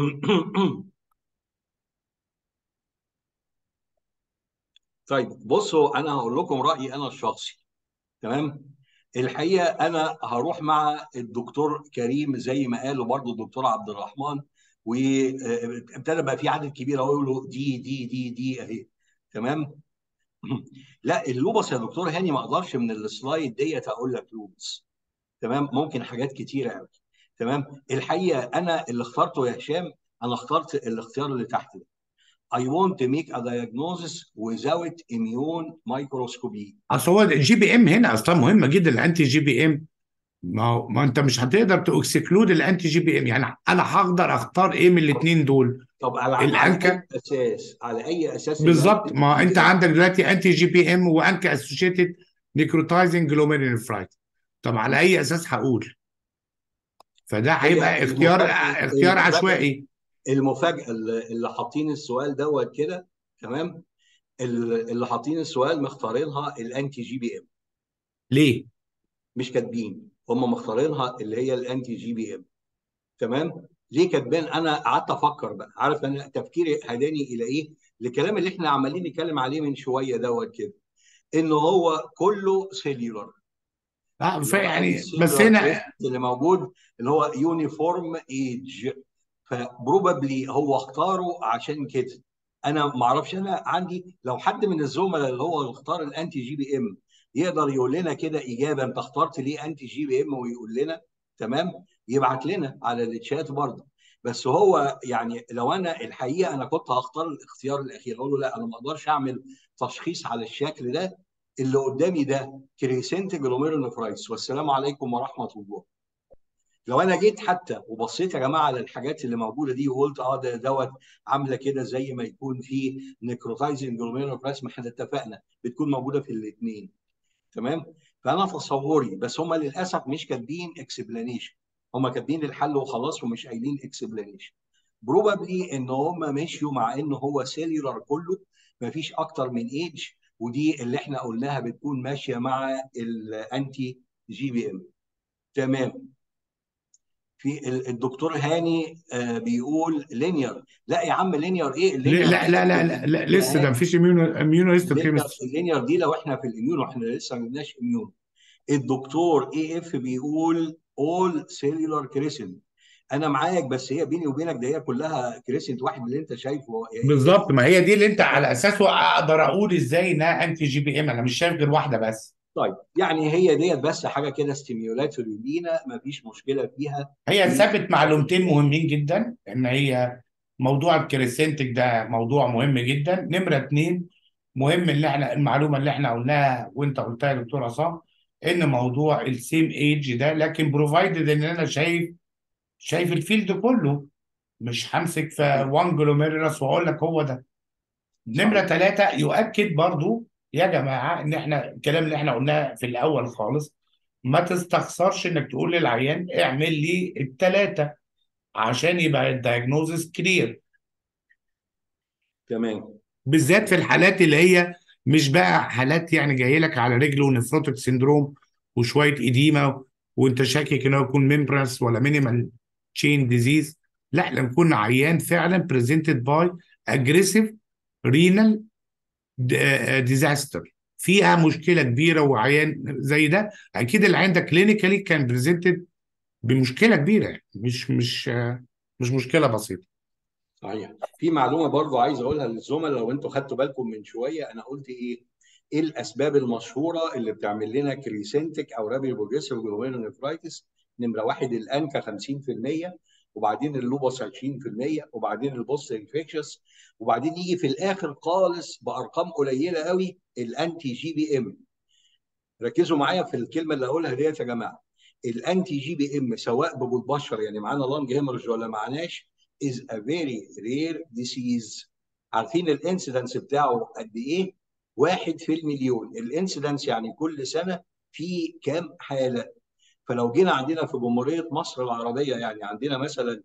طيب بصوا انا هقول لكم رايي انا الشخصي تمام الحقيقه انا هروح مع الدكتور كريم زي ما قالوا برضو الدكتور عبد الرحمن وابتدى بقى في عدد كبير اهو يقولوا دي دي دي دي اهي تمام لا اللوبس يا دكتور هاني ما اقدرش من السلايد ديت اقول لك لوبس تمام ممكن حاجات كتيره قوي تمام الحقيقه انا اللي اخترته يا هشام انا اخترت الاختيار اللي تحت ده I want to make a diagnosis without immune microscopy اصل هو الجي بي ام هنا اصلا مهمه جدا الانتي جي بي ام ما هو ما انت مش هتقدر تاكسكلود الانتي جي بي ام يعني انا هقدر اختار ايه من الاثنين دول طب على على الانكا اي اساس على اي اساس بالظبط الانتي ما جي انت بي ام عندك دلوقتي انتي جي بي ام وانكا اسوشيتد نيكروتايزنج جلوميرولينفرايت طب على اي اساس هقول فده هي هيبقى اختيار المفاجاه اختيار المفاجاه عشوائي المفاجاه اللي اللي حاطين السؤال دوت كده تمام اللي اللي حاطين السؤال مختارينها الانتي جي بي ام ليه؟ مش كاتبين هم مختارينها اللي هي الانتي جي بي ام تمام ليه كاتبين انا قعدت افكر بقى عارف انا تفكيري هداني الى ايه الكلام اللي احنا عمالين نتكلم عليه من شويه دوت كده ان هو كله سيلولر اه اللي هو فيعني بس السيلولر هنا كريست اللي موجود اللي هو يونيفورم ايج فبروبابلي هو اختاره عشان كده انا ما اعرفش انا عندي لو حد من الزملاء اللي هو اللي اختار الانتي جي بي ام يقدر يقول لنا كده اجابه انت اخترت ليه انتي جي بي ام ويقول لنا تمام يبعت لنا على الشات برضه بس هو يعني لو انا الحقيقه انا كنت هختار الاختيار الاخير اقول له لا انا ما اقدرش اعمل تشخيص على الشكل ده اللي قدامي ده كريسنت جلوميرونيفرايتس والسلام عليكم ورحمه الله لو انا جيت حتى وبصيت يا جماعه على الحاجات اللي موجوده دي وقلت اه ده دوت عامله كده زي ما يكون في نيكروتايزنج جلوميرونيفرايتس ما احنا اتفقنا بتكون موجوده في الاثنين تمام فانا تصوري بس هم للاسف مش كاتبين اكسبلانيشن هم كاتبين الحل وخلاص ومش قايلين اكسبلانيشن بروبابلي ان هم مشيوا مع ان هو سيلولار كله ما فيش اكتر من ايدج ودي اللي احنا قلناها بتكون ماشيه مع الانتي جي بي ام تمام في ال- الدكتور هاني آه، بيقول لينير لا يا عم لينير ايه ليه- اللينير لا دي لا لا لو لا, لا يا لسه ده هاني مفيش اميونو اميونو اللينير هيستوكيمستري اللينير دي لو احنا في الاميون واحنا لسه ما جبناش اميون الدكتور اي اف بيقول اول سيلولار كريسنت انا معاك بس هي بيني وبينك ده هي كلها كريسنت واحد اللي انت شايفه يا اي اف بالظبط ما هي دي اللي انت على اساسه اقدر اقول ازاي انها انتي جي بي ام انا مش شايف غير واحده بس طيب يعني هي ديت بس حاجه كده ستيميولاتوري لينا ما فيش مشكله فيها هي و ثابت معلومتين مهمين جدا ان هي موضوع الكريسنتك ده موضوع مهم جدا نمره اتنين مهم اللي احنا المعلومه اللي احنا قلناها وانت قلتها يا دكتور عصام ان موضوع السيم ايج ده لكن بروفايدد ان انا شايف شايف الفيلد كله مش همسك في وان جلوميرولس واقول لك هو ده نمرة صح ثلاثة يؤكد برضو يا جماعة إن إحنا الكلام اللي إحنا قلناه في الأول خالص ما تستخسرش إنك تقول للعيان اعمل لي الثلاثة عشان يبقى الدايجنوزس كلير تمام بالذات في الحالات اللي هي مش بقى حالات يعني جاي لك على رجله ونفروتك سيندروم وشوية إديمة وأنت شاكك إنه يكون ميمبرس ولا مينيمال تشين ديزيز لا لما يكون عيان فعلا بريزنتد باي اجريسيف رينال ديزاستر فيها مشكله كبيره وعيان زي ده اكيد العيان ده كلينيكالي كان بريزنتد بمشكله كبيره مش مش مش مشكله بسيطه صحيح في معلومه برضو عايز اقولها للزملاء لو انتوا خدتوا بالكم من شويه انا قلت ايه ايه الاسباب المشهوره اللي بتعمل لنا كريسنتك او رابي بروجريسيف جلوميرونيفرايتس نمره واحد الانكا 50% وبعدين اللوبس 20% وبعدين البوست انفكشس وبعدين يجي في الاخر خالص بارقام قليله قوي الانتي جي بي ام ركزوا معايا في الكلمه اللي هقولها ديت يا جماعه الانتي جي بي ام سواء بالبشر يعني معانا لانج هيمرج ولا معناش is a very rare disease عارفين الانسيدنس بتاعه قد ايه؟ واحد في المليون الانسيدنس يعني كل سنه في كام حاله فلو جينا عندنا في جمهوريه مصر العربيه يعني عندنا مثلا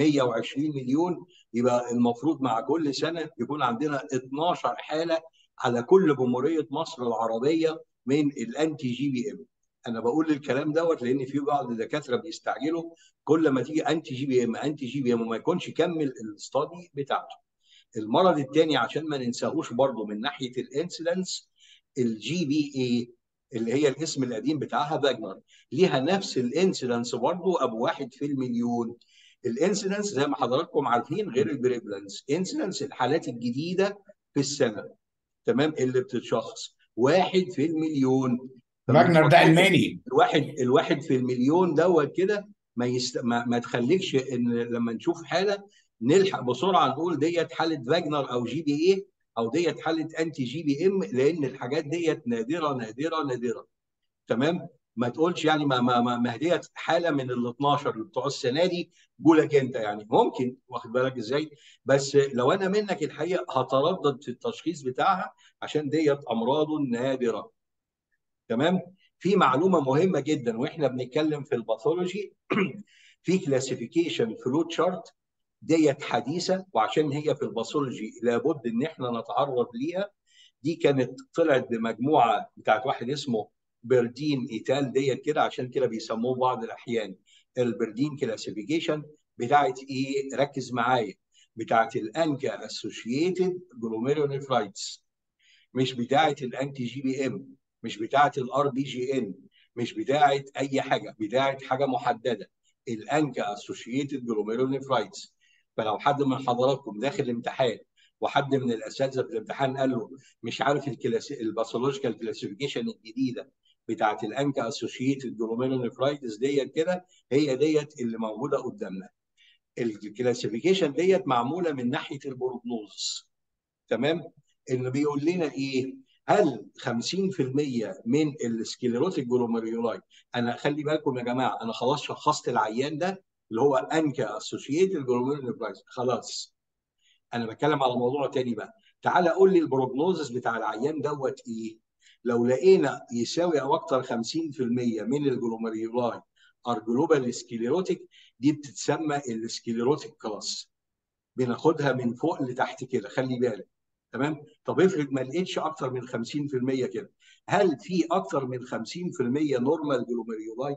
120 مليون يبقى المفروض مع كل سنه يكون عندنا 12 حاله على كل جمهوريه مصر العربيه من الانتي جي بي ام انا بقول الكلام دوت لان في بعض الدكاتره بيستعجلوا كل ما تيجي انتي جي بي ام انتي جي بي ام وما يكونش كمل الاستادي بتاعته المرض الثاني عشان ما ننساهوش برضه من ناحيه الانسيدنس الجي بي اي اللي هي الاسم القديم بتاعها باجنر ليها نفس الانسيدنس برضه ابو واحد في المليون الانسيدنس زي ما حضراتكم عارفين غير البريفلنس انسيدنس الحالات الجديده في السنه تمام اللي بتتشخص واحد في المليون باجنر ده الماني الواحد الواحد في المليون دوت كده ما, يست... ما ما تخليكش ان لما نشوف حاله نلحق بسرعه نقول ديت حاله فاجنر او جي بي اي او ديت حاله انتي جي بي ام لان الحاجات ديت نادره نادره نادره تمام ما تقولش يعني ما ما ما, ما ديت حاله من ال 12 اللي بتوع السنه دي قولك انت يعني ممكن واخد بالك ازاي بس لو انا منك الحقيقه هتردد في التشخيص بتاعها عشان ديت امراض نادره تمام في معلومه مهمه جدا واحنا بنتكلم في الباثولوجي في كلاسيفيكيشن فلو تشارت ديت حديثه وعشان هي في الباثولوجي لابد ان احنا نتعرض ليها دي كانت طلعت بمجموعه بتاعت واحد اسمه بردين ايتال ديت كده عشان كده بيسموه بعض الاحيان البردين كلاسيفيكيشن بتاعت ايه ركز معايا بتاعت الانكا اسوشيتد جلوميرونيفرايتس مش بتاعت الانتي جي بي ام مش بتاعه الار بي جي ان مش بتاعه اي حاجه بتاعه حاجه محدده الانكا اسوشيتد جلوميرونيفرايتس فلو حد من حضراتكم داخل الامتحان وحد من الاساتذه في الامتحان قال له مش عارف الكلاسي... الباثولوجيكال كلاسيفيكيشن الجديده بتاعه الانكا اسوشيتد جلوميرونيفرايتس ديت كده هي ديت اللي موجوده قدامنا الكلاسيفيكيشن ديت معموله من ناحيه البروجنوز تمام اللي بيقول لنا ايه هل 50% من السكليروتيك جلوميرولاي انا خلي بالكم يا جماعه انا خلاص شخصت العيان ده اللي هو انكا اسوشيتد جلوميرونيفرايتس خلاص انا بتكلم على موضوع تاني بقى تعالى قول لي البروجنوزس بتاع العيان دوت ايه لو لقينا يساوي او اكتر 50% من الجلوميرولاي ار جلوبال سكليروتيك دي بتتسمى السكليروتيك كلاس بناخدها من فوق لتحت كده خلي بالك تمام طب افرض ما لقيتش اكتر من 50% كده هل في اكتر من 50% نورمال جلوميرولاي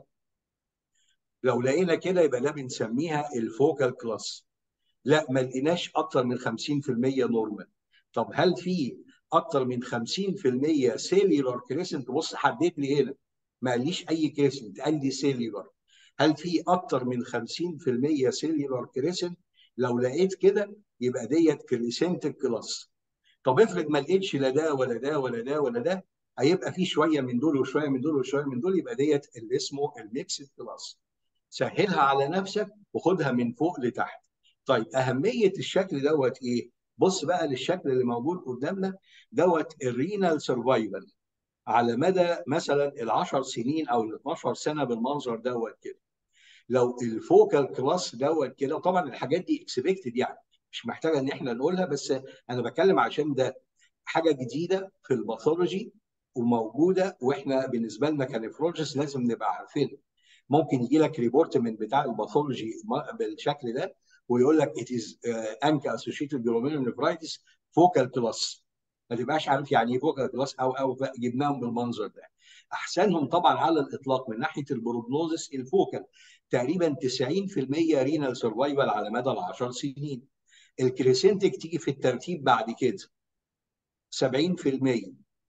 لو لقينا كده يبقى ده بنسميها الفوكال كلاس لا ما لقيناش اكتر من 50% نورمال طب هل في اكتر من 50% سيلولار كريسنت بص حدد لي هنا ما قاليش اي كريسنت قال لي سيلولار هل في اكتر من 50% سيلولار كريسنت لو لقيت كده يبقى ديت كريسنت كلاس طب افرض ما لقيتش لا ده ولا ده ولا ده ولا ده هيبقى في شويه من دول وشويه من دول وشويه من دول يبقى ديت اللي اسمه الميكسد كلاس سهلها على نفسك وخدها من فوق لتحت طيب اهميه الشكل دوت ايه بص بقى للشكل اللي موجود قدامنا دوت الرينال سرفايفل على مدى مثلا ال10 سنين او ال12 سنه بالمنظر دوت كده لو الفوكال كلاس دوت كده وطبعا الحاجات دي اكسبكتد يعني مش محتاجه ان احنا نقولها بس انا بتكلم عشان ده حاجه جديده في الباثولوجي وموجوده واحنا بالنسبه لنا كنفرولوجيست لازم نبقى عارفينها ممكن يجي لك ريبورت من بتاع الباثولوجي بالشكل ده ويقول لك it is انكا اسوشيتد جلوميرونيفرايتس فوكال كلاس ما تبقاش عارف يعني ايه فوكال كلاس او او جبناهم بالمنظر ده احسنهم طبعا على الاطلاق من ناحيه البروجنوزس الفوكال تقريبا 90% رينال سرفايفل على مدى ال 10 سنين الكريسنتك تيجي في الترتيب بعد كده 70%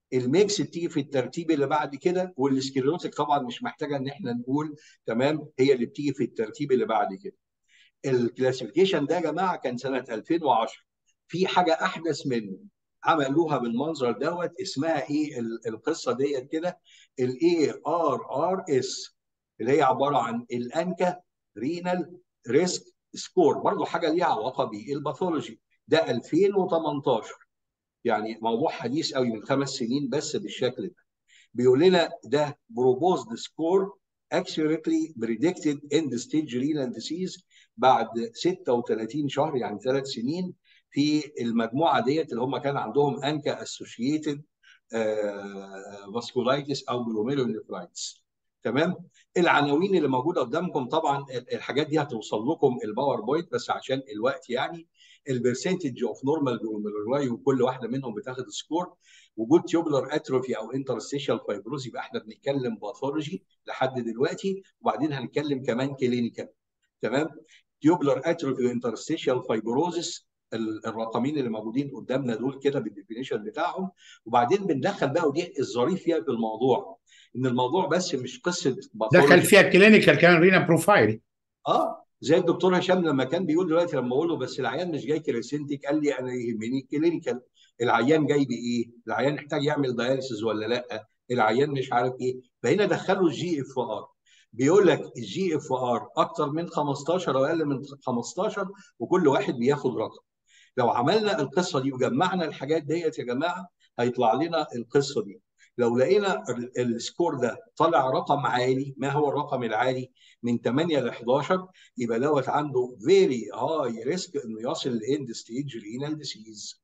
الميكس بتيجي في الترتيب اللي بعد كده والسكليروتيك طبعا مش محتاجه ان احنا نقول تمام هي اللي بتيجي في الترتيب اللي بعد كده الكلاسيفيكيشن ده يا جماعه كان سنه 2010 في حاجه احدث منه عملوها بالمنظر دوت اسمها ايه القصه ديت كده الاي ار ار اس اللي هي عباره عن الانكا رينال ريسك سكور برضه حاجه ليها علاقه بالباثولوجي ده 2018 يعني موضوع حديث قوي من خمس سنين بس بالشكل ده بيقول لنا ده proposed score accurately predicted end stage renal disease بعد 36 شهر يعني ثلاث سنين في المجموعه ديت اللي هم كان عندهم انكا اسوشيتد فاسكولايتس او جلوميروليفرايتس تمام العناوين اللي موجوده قدامكم طبعا الحاجات دي هتوصل لكم الباوربوينت بس عشان الوقت يعني البرسنتج اوف نورمال جلوميرولاي وكل واحده منهم بتاخد سكور وجود تيوبلر اتروفي او انترستيشال فايبروز يبقى احنا بنتكلم باثولوجي لحد دلوقتي وبعدين هنتكلم كمان كلينيكال تمام تيوبلر اتروفي وانترستيشال فايبروزس الرقمين اللي موجودين قدامنا دول كده بالديفينيشن بتاعهم وبعدين بندخل بقى ودي الظريف فيها في الموضوع ان الموضوع بس مش قصه دخل فيها كلينيكال كان رينا بروفايل اه زي الدكتور هشام لما كان بيقول دلوقتي لما اقول له بس العيان مش جاي كريسنتيك قال لي انا يهمني كلينيكال العيان جاي بايه؟ العيان محتاج يعمل داياليسيس ولا لا؟ العيان مش عارف ايه فهنا دخلوا الجي اف ار بيقول لك الجي اف ار اكتر من 15 او اقل من 15 وكل واحد بياخد رقم لو عملنا القصه دي وجمعنا الحاجات ديت يا جماعه هيطلع لنا القصه دي لو لقينا السكور ده طلع رقم عالي ما هو الرقم العالي من 8 ل 11 يبقى دوت عنده فيري هاي ريسك انه يصل لاند ستيج رينال ديسيز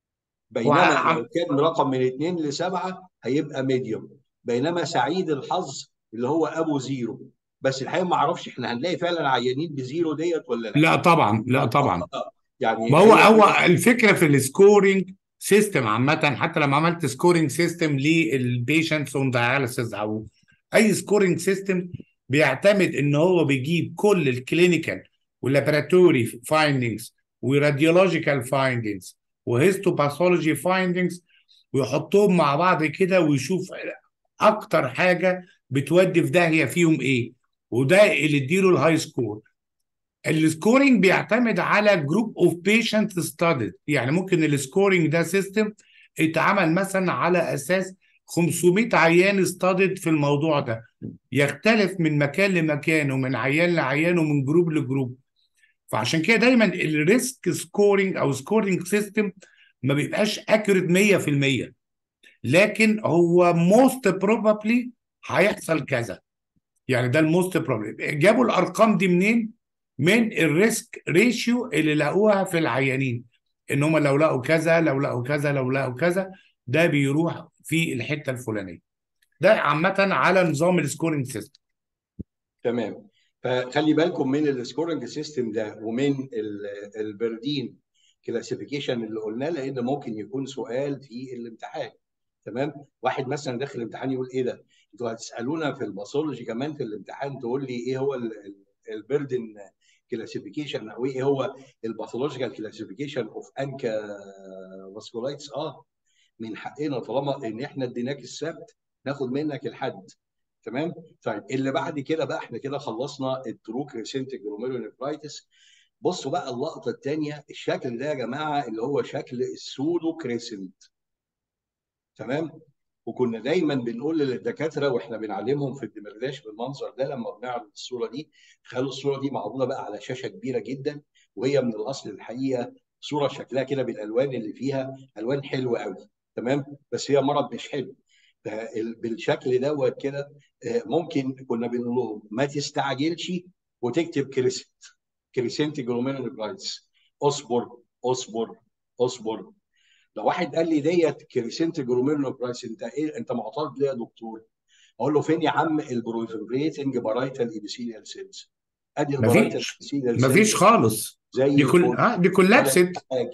بينما لو كان رقم من 2 ل 7 هيبقى ميديوم بينما سعيد الحظ اللي هو ابو زيرو بس الحقيقه ما اعرفش احنا هنلاقي فعلا عيانين بزيرو ديت ولا لا لا طبعا لا طبعا يعني ما هو هو الفكره في السكورينج سيستم عامه حتى لما عملت سكورينج سيستم للبيشنتس اون داياليسيس او اي سكورينج سيستم بيعتمد ان هو بيجيب كل الكلينيكال واللابراتوري فايندنجز وراديولوجيكال فايندنجز وهيستوباثولوجي فايندنجز ويحطهم مع بعض كده ويشوف اكتر حاجه بتودي في داهيه فيهم ايه وده اللي اديله الهاي سكور السكورينج بيعتمد على جروب اوف بيشنت ستاديد يعني ممكن السكورينج ده سيستم اتعمل مثلا على اساس 500 عيان ستاديد في الموضوع ده يختلف من مكان لمكان ومن عيان لعيان ومن جروب لجروب فعشان كده دايما الريسك سكورينج او سكورينج سيستم ما بيبقاش اكيوريت 100% لكن هو موست بروبابلي هيحصل كذا يعني ده الموست بروبابلي جابوا الارقام دي منين؟ من الريسك ريشيو اللي لقوها في العيانين ان هم لو لقوا كذا لو لقوا كذا لو لقوا كذا ده بيروح في الحته الفلانيه ده عامه على نظام السكورنج سيستم تمام فخلي بالكم من السكورنج سيستم ده ومن البردين كلاسيفيكيشن اللي قلناه لان ممكن يكون سؤال في الامتحان تمام واحد مثلا داخل الامتحان يقول ايه ده انتوا هتسالونا في الباثولوجي كمان في الامتحان تقول لي ايه هو البردن كلاسيفيكيشن او ايه هو الباثولوجيكال كلاسيفيكيشن اوف انكا فاسكولايتس اه من حقنا طالما ان احنا اديناك السبت ناخد منك الحد تمام طيب اللي بعد كده بقى احنا كده خلصنا الترو كريسنتيك جلوميروليفرايتس بصوا بقى اللقطه الثانيه الشكل ده يا جماعه اللي هو شكل السودو كريسنت تمام وكنا دايما بنقول للدكاتره واحنا بنعلمهم في الدمرداش بالمنظر ده لما بنعرض الصوره دي تخيلوا الصوره دي معروضه بقى على شاشه كبيره جدا وهي من الاصل الحقيقه صوره شكلها كده بالالوان اللي فيها الوان حلوه قوي تمام بس هي مرض مش حلو بالشكل دوت كده ممكن كنا بنقول لهم ما تستعجلش وتكتب كريسنت كريسنت جلوميرولوبرايتس اصبر اصبر اصبر لو واحد قال لي ديت كريسنت جلوميرولوبرايتس انت ايه انت معترض ليه يا دكتور؟ اقول له فين يا عم البروفيبريتنج بارايتال ايبيثيليال سيلز؟ ادي البارايتال مفيش مفيش خالص زي دي كل اه دي كولابست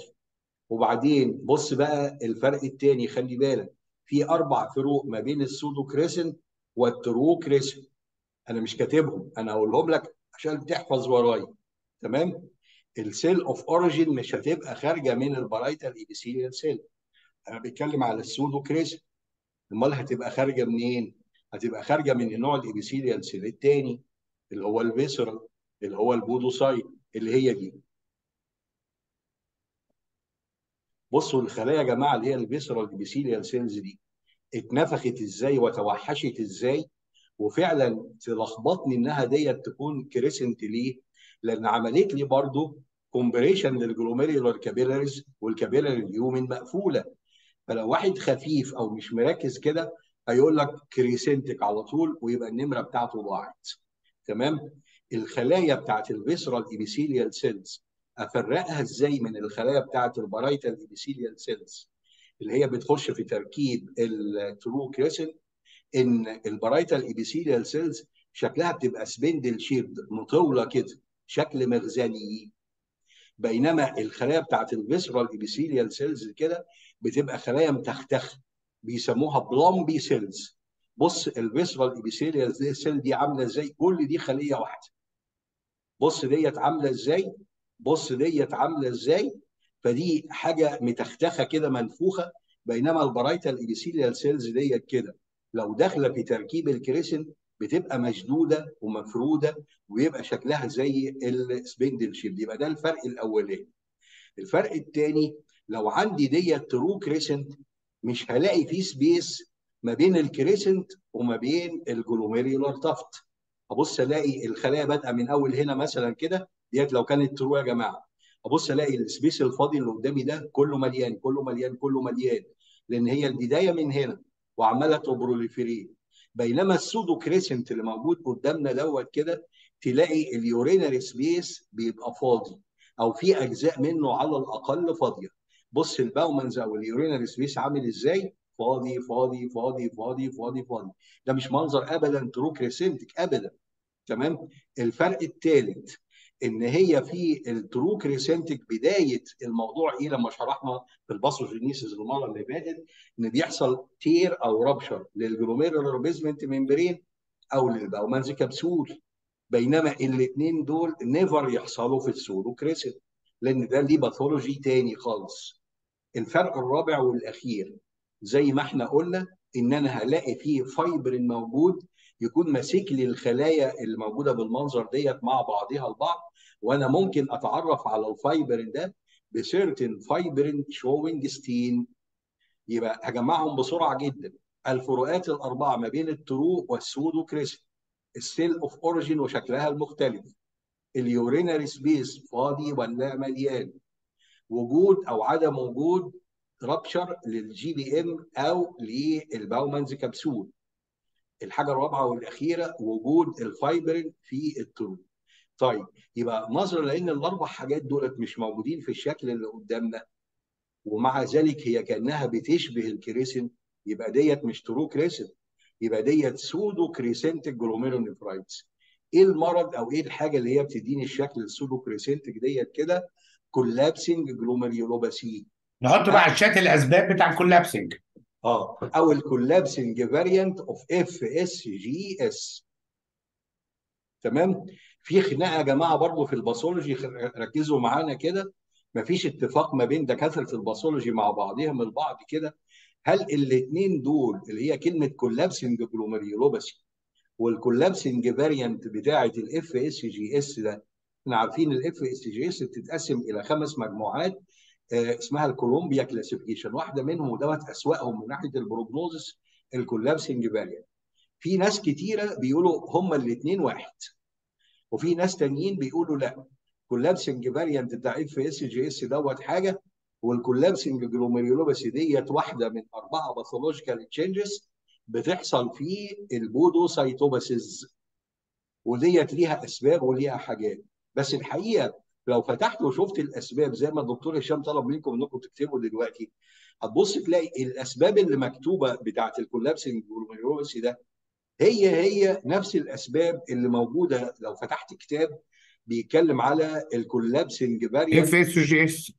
وبعدين بص بقى الفرق الثاني خلي بالك في اربع فروق ما بين السودو كريسن والترو كريسن انا مش كاتبهم انا هقولهم لك عشان تحفظ ورايا تمام السيل اوف اوريجين مش هتبقى خارجه من البرايتال ايبيثيليال سيل انا بتكلم على السودو كريسن امال هتبقى خارجه منين؟ هتبقى خارجه من النوع الابيثيليال سيل الثاني اللي هو الفيسرال اللي هو البودوسايت اللي هي دي بصوا الخلايا يا جماعه اللي هي الفيسرال ابيثيليال سيلز دي اتنفخت ازاي وتوحشت ازاي وفعلا تلخبطني انها ديت تكون كريسنت ليه؟ لان عملت لي برضو كومبريشن للجلوميريولار كابيلاريز والكابيلاري اليومن مقفوله فلو واحد خفيف او مش مركز كده هيقول لك كريسنتك على طول ويبقى النمره بتاعته ضاعت تمام الخلايا بتاعت الفيسرال ايبيثيليال سيلز افرقها ازاي من الخلايا بتاعت البرايتال ايبيثيليال سيلز اللي هي بتخش في تركيب الترو كريسنت ان البرايتال ايبيثيليال سيلز شكلها بتبقى سبندل شيبد مطوله كده شكل مخزني بينما الخلايا بتاعت الفيسرال ايبيثيليال سيلز كده بتبقى خلايا متختخه بيسموها بلومبي سيلز بص الفيسرال ايبيثيليال سيل دي عامله ازاي كل دي خليه واحده بص ديت عامله ازاي بص ديت عامله ازاي فدي حاجه متختخه كده منفوخه بينما البرايتال ايبيثيليال سيلز ديت كده لو داخله في تركيب الكريسن بتبقى مشدوده ومفروده ويبقى شكلها زي السبندل شيب يبقى ده الفرق الاولاني الفرق الثاني لو عندي ديت ترو كريسنت مش هلاقي فيه سبيس ما بين الكريسنت وما بين الجلوميريولار تافت ابص الاقي الخلايا بادئه من اول هنا مثلا كده ديت لو كانت ترو يا جماعه ابص الاقي السبيس الفاضي اللي قدامي ده كله مليان كله مليان كله مليان لان هي البدايه من هنا وعماله تبروليفريت بينما السودو كريسنت اللي موجود قدامنا دوت كده تلاقي اليورينري سبيس بيبقى فاضي او في اجزاء منه على الاقل فاضيه بص الباومنز او اليورينري سبيس عامل ازاي فاضي فاضي فاضي فاضي فاضي فاضي ده مش منظر ابدا ترو كريسنتك ابدا تمام الفرق الثالث ان هي في الترو كريسنتك بدايه الموضوع ايه لما شرحنا في الباثوجينيسيس المره اللي فاتت ان بيحصل تير او رابشر للجلوميرولار بيزمنت ممبرين او للباومانز كبسول بينما الاثنين دول نيفر يحصلوا في السودو كريسنت لان ده ليه باثولوجي تاني خالص الفرق الرابع والاخير زي ما احنا قلنا ان انا هلاقي فيه فايبرين موجود يكون ماسك لي الخلايا اللي موجوده بالمنظر ديت مع بعضها البعض وانا ممكن اتعرف على الفايبرين ده بسيرتن فايبرين شوينج ستين يبقى هجمعهم بسرعه جدا الفروقات الاربعه ما بين الترو والسودو كريسل السيل اوف اوريجين وشكلها المختلف اليورينري سبيس فاضي ولا مليان وجود او عدم وجود رابشر للجي بي ام او للباومانز كبسول الحاجه الرابعه والاخيره وجود الفايبرين في الترو طيب يبقى نظرا لان الاربع حاجات دولت مش موجودين في الشكل اللي قدامنا ومع ذلك هي كانها بتشبه الكريسن يبقى ديت مش ترو كريسن يبقى ديت سودو كريسنتك جلوميرونيفرايتس ايه المرض او ايه الحاجه اللي هي بتديني الشكل السودو كريسنتك ديت كده كولابسنج جلوميريولوباسي نحط بقى على الشات الاسباب بتاع الكولابسنج اه او الكولابسنج فاريانت اوف اف اس جي اس تمام في خناقه يا جماعه برضو في الباثولوجي ركزوا معانا كده مفيش اتفاق ما بين دكاتره الباثولوجي مع بعضهم البعض كده هل الاثنين دول اللي هي كلمه كولابسنج جلوميريولوباسي والكولابسنج فاريانت بتاعه الاف اس جي اس ده احنا عارفين الاف اس جي اس بتتقسم الى خمس مجموعات آه اسمها الكولومبيا كلاسيفيكيشن واحده منهم ودوت اسواقهم من ناحيه البروجنوزس الكولابسنج فاريانت في ناس كتيره بيقولوا هما الاثنين واحد وفي ناس تانيين بيقولوا لا كولابسنج فاريانت بتاع اف اس جي اس دوت حاجه والكولابسنج جلوميريولوباسي ديت واحده من اربعه باثولوجيكال تشينجز بتحصل في البودوسايتوباسيز وديت ليها اسباب وليها حاجات بس الحقيقه لو فتحت وشفت الاسباب زي ما الدكتور هشام طلب منكم انكم تكتبوا دلوقتي هتبص تلاقي الاسباب اللي مكتوبه بتاعت الكولابسنج جلوميريولوباسي ده هي هي نفس الاسباب اللي موجوده لو فتحت كتاب بيتكلم على الكولابسنج فاريانت اف اس جي اس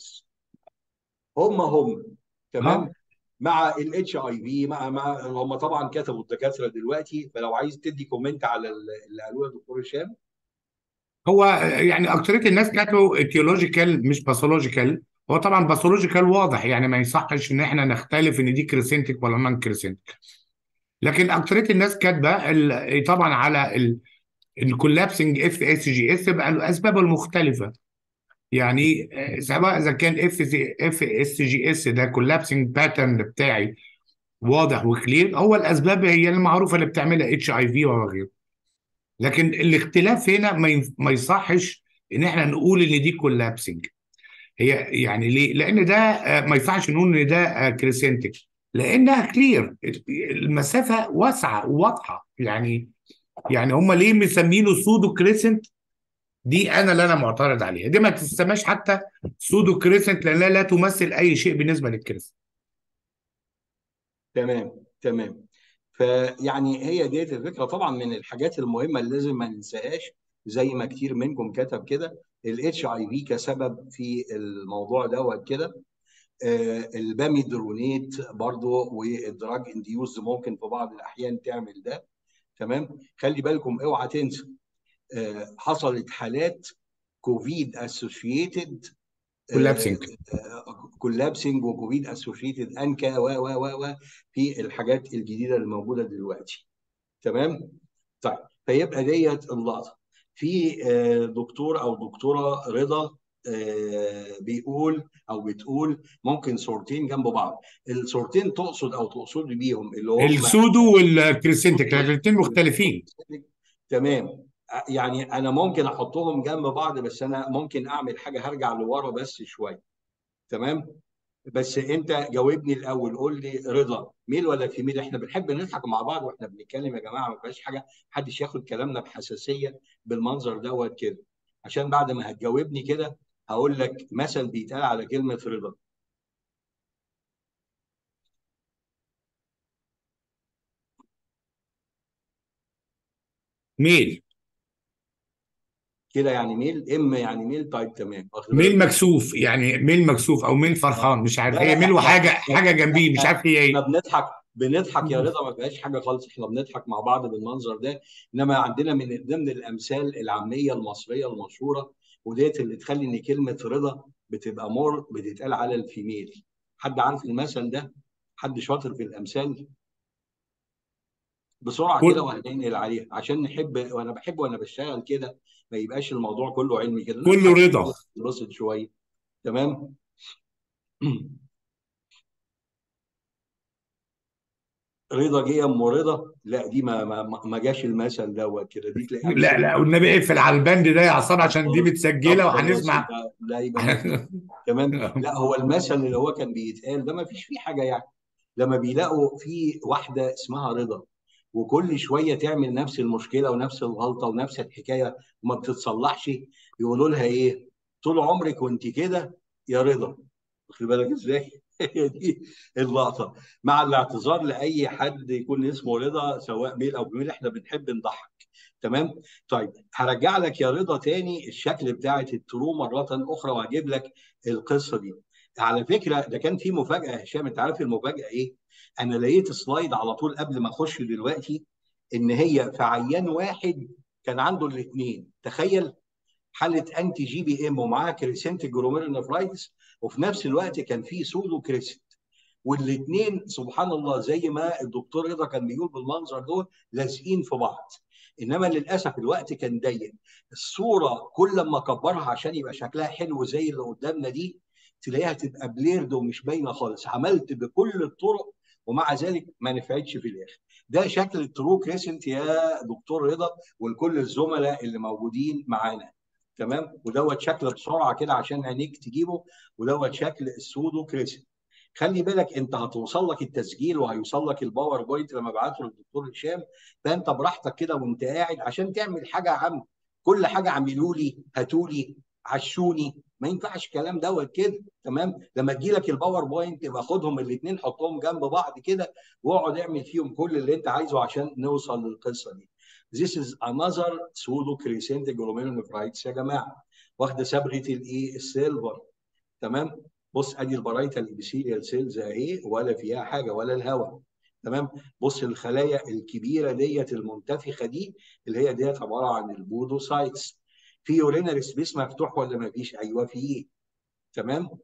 هم هم تمام اه مع الاتش اي في مع مع هم طبعا كتبوا الدكاتره دلوقتي فلو عايز تدي كومنت على اللي قالوه يا دكتور هشام هو يعني اكتريه الناس كاتبوا ايتيولوجيكال مش باثولوجيكال هو طبعا باثولوجيكال واضح يعني ما يصحش ان احنا نختلف ان دي كريسنتك ولا نون كريسنتك لكن اكتريه الناس كاتبه ال- طبعا على الكولابسنج اف اس جي اس بقى الاسباب المختلفه يعني آه، سواء اذا كان اف اف اس جي اس ده كولابسنج باترن بتاعي واضح وكلير هو الاسباب هي المعروفه اللي بتعملها اتش اي في وغيره لكن الاختلاف هنا ما ينف- ما يصحش ان احنا نقول ان دي كولابسنج هي يعني ليه؟ لان ده آه، ما ينفعش نقول ان ده كريسنتك لانها كلير المسافه واسعه وواضحه يعني يعني هم ليه مسمينه سودو كريسنت دي انا اللي انا معترض عليها دي ما تسماش حتى سودو كريسنت لانها لا تمثل اي شيء بالنسبه للكريسنت تمام تمام فيعني هي ديت الفكره طبعا من الحاجات المهمه اللي لازم ما ننساهاش زي ما كتير منكم كتب كده الاتش اي في كسبب في الموضوع دوت كده آه، الباميدرونيت برضو والدراج انديوز ممكن في بعض الاحيان تعمل ده تمام خلي بالكم اوعى تنسوا آه، حصلت حالات كوفيد اسوشيتد كولابسنج كولابسنج وكوفيد اسوشيتد انكا و و و و في الحاجات الجديده اللي موجوده دلوقتي تمام طيب فيبقى ديت اللقطه في آه، دكتور او دكتوره رضا آه، بيقول او بتقول ممكن صورتين جنب بعض الصورتين تقصد او تقصد بيهم اللي هم السودو والكريسنتك الاثنين مختلفين تمام يعني انا ممكن احطهم جنب بعض بس انا ممكن اعمل حاجه هرجع لورا بس شويه تمام بس انت جاوبني الاول قول لي رضا ميل ولا فيميل احنا بنحب نضحك مع بعض واحنا بنتكلم يا جماعه ما فيهاش حاجه محدش ياخد كلامنا بحساسيه بالمنظر دوت كده عشان بعد ما هتجاوبني كده هقول لك مثل بيتقال على كلمه رضا ميل كده يعني ميل ام يعني ميل طيب تمام واخد ميل بالك مكسوف يعني ميل مكسوف او ميل فرحان مش عارف لا هي لا ميل احنا وحاجه حاجه جنبيه مش عارف هي احنا ايه بنضحك بنضحك يا رضا ما فيهاش حاجه خالص احنا بنضحك مع بعض بالمنظر ده انما عندنا من ضمن الامثال العاميه المصريه المشهوره وديت اللي تخلي ان كلمه رضا بتبقى مور بتتقال على الفيميل حد عارف المثل ده حد شاطر في الامثال بسرعه كده كل وهننقل عليها عشان نحب وانا بحب وانا بشتغل كده ما يبقاش الموضوع كله علمي كده كله نضحك رضا نبسط شويه تمام رضا جه ام رضا لا دي ما ما ما جاش المثل دوت كده دي تلاقيها لا جه لا والنبي اقفل على البند ده يا عصام عشان دي طب متسجله خلاص وهنسمع يبقى لا يبقى نفتح تمام لا هو المثل اللي هو كان بيتقال ده ما فيش فيه حاجه يعني لما بيلاقوا في واحده اسمها رضا وكل شويه تعمل نفس المشكله ونفس الغلطه ونفس الحكايه وما بتتصلحش يقولوا لها ايه طول عمرك وانت كده يا رضا واخد بالك ازاي هي دي اللقطه مع الاعتذار لاي حد يكون اسمه رضا سواء ميل او فيميل احنا بنحب نضحك تمام طيب هرجع لك يا رضا تاني الشكل بتاعه الترو مره اخرى وهجيب لك القصه دي على فكره ده كان في مفاجاه يا هشام انت عارف المفاجاه ايه انا لقيت سلايد على طول قبل ما اخش دلوقتي ان هي في عيان واحد كان عنده الاثنين تخيل حاله انتي جي بي ام ومعاها كريسنت جلوميرونيفرايتس وفي نفس الوقت كان في سودو كريسنت والاثنين سبحان الله زي ما الدكتور رضا كان بيقول بالمنظر دول لازقين في بعض انما للاسف الوقت كان ضيق الصوره كل ما اكبرها عشان يبقى شكلها حلو زي اللي قدامنا دي تلاقيها تبقى بليرد ومش باينه خالص عملت بكل الطرق ومع ذلك ما نفعتش في الاخر ده شكل الترو كريسنت يا دكتور رضا ولكل الزملاء اللي موجودين معانا تمام ودوت شكل بسرعه كده عشان عينيك تجيبه ودوت شكل السودو كريسنت خلي بالك انت هتوصل لك التسجيل وهيوصل لك الباوربوينت لما ابعته للدكتور هشام فانت براحتك كده وانت قاعد عشان تعمل حاجه عامه كل حاجه اعملوا لي هاتوا لي عشوني ما ينفعش الكلام دوت كده تمام لما تجي لك الباوربوينت يبقى خدهم الاثنين حطهم جنب بعض كده واقعد اعمل فيهم كل اللي انت عايزه عشان نوصل للقصه دي This is another pseudo crescent glomerulonephritis يا جماعه واخده صبغه الايه السيلفر تمام بص ادي البرايتا الابيثيليال سيلز اهي ولا فيها حاجه ولا الهواء تمام بص الخلايا الكبيره ديت المنتفخه دي اللي هي ديت عباره عن البودوسايتس في يورينري سبيس مفتوح ولا ما فيش ايوه في تمام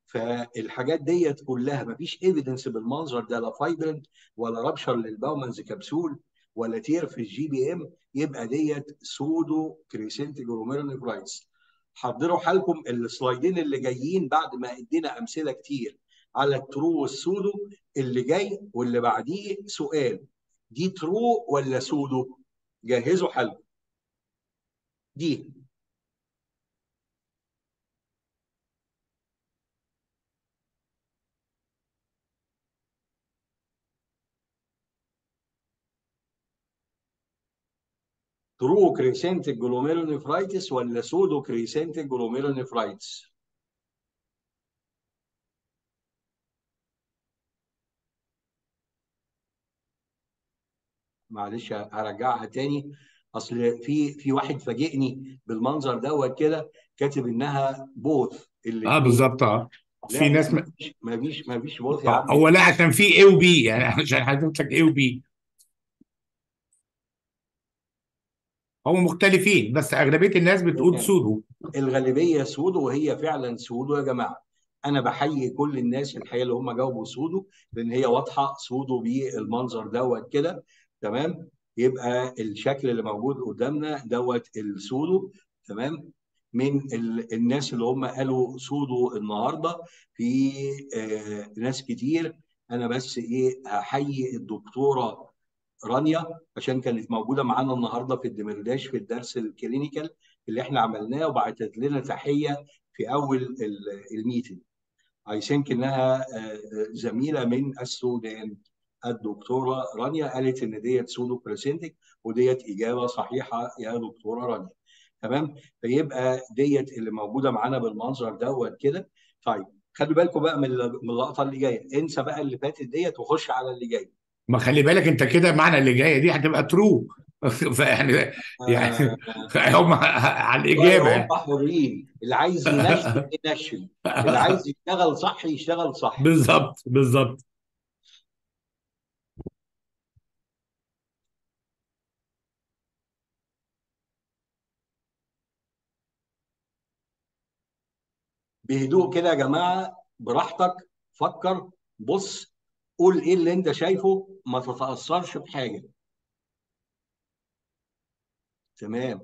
فالحاجات ديت كلها مفيش ايفيدنس بالمنظر ده لا فايبرين ولا رابشر للباومانز كبسول ولا تير في الجي بي ام يبقى ديت سودو كريسنت جلوميرونيفرايتس حضروا حالكم السلايدين اللي جايين بعد ما ادينا امثله كتير على الترو والسودو اللي جاي واللي بعديه سؤال دي ترو ولا سودو جهزوا حالكم دي ترو كريسنت جلوميرونيفرايتس ولا سودو كريسنت جلوميرونيفرايتس معلش هرجعها تاني اصل في في واحد فاجئني بالمنظر دوت كده كاتب انها بوث اللي اه بالظبط اه لا في ناس م... ما فيش ما فيش بوث يا آه، عم هو لا عشان في اي وبي يعني عشان حضرتك لك اي وبي هم مختلفين بس اغلبيه الناس بتقول تمام. سودو الغالبيه سودو وهي فعلا سودو يا جماعه انا بحيي كل الناس الحقيقه اللي هم جاوبوا سودو لان هي واضحه سودو بالمنظر دوت كده تمام يبقى الشكل اللي موجود قدامنا دوت السودو تمام من ال- الناس اللي هم قالوا سودو النهارده في آه ناس كتير انا بس ايه هحيي الدكتوره رانيا عشان كانت موجوده معانا النهارده في الدمرداش في الدرس الكلينيكال اللي احنا عملناه وبعتت لنا تحيه في اول ال- الميتنج اي ثينك انها آه، زميله من السودان الدكتوره رانيا قالت ان ديت سودو بريسنتك وديت اجابه صحيحه يا دكتوره رانيا تمام فيبقى ديت اللي موجوده معانا بالمنظر دوت كده طيب خلوا بالكم بقى من من اللقطه اللي جايه انسى بقى اللي فاتت ديت وخش على اللي جاي ما خلي بالك انت كده معنى اللي جايه دي هتبقى ترو فيعني يعني آه هم على والله الاجابه هم يعني حرين اللي عايز ينشن ينشن اللي عايز يشتغل صح يشتغل صح بالظبط بالظبط بهدوء كده يا جماعه براحتك فكر بص قول ايه اللي انت شايفه ما تتاثرش بحاجه تمام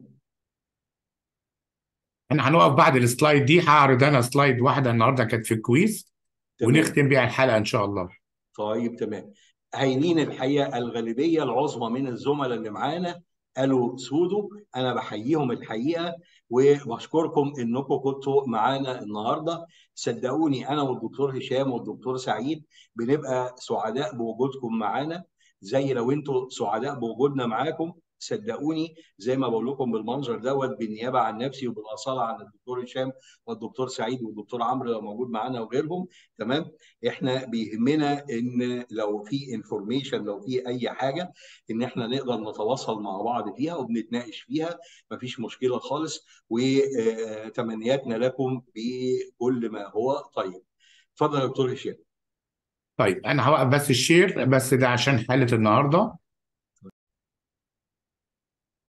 احنا هنقف بعد السلايد دي هعرض انا سلايد واحده النهارده كانت في الكويز تمام ونختم بيها الحلقه ان شاء الله طيب تمام هايلين الحقيقه الغالبيه العظمى من الزملاء اللي معانا قالوا سودو انا بحييهم الحقيقه وبشكركم انكم كنتوا معانا النهارده صدقوني انا والدكتور هشام والدكتور سعيد بنبقى سعداء بوجودكم معانا زي لو انتوا سعداء بوجودنا معاكم صدقوني زي ما بقول لكم بالمنظر دوت بالنيابه عن نفسي وبالاصاله عن الدكتور هشام والدكتور سعيد والدكتور عمرو لو موجود معانا وغيرهم تمام احنا بيهمنا ان لو في انفورميشن لو في اي حاجه ان احنا نقدر نتواصل مع بعض فيها وبنتناقش فيها مفيش مشكله خالص وتمنياتنا لكم بكل ما هو طيب اتفضل يا دكتور هشام طيب انا هوقف بس الشير بس ده عشان حاله النهارده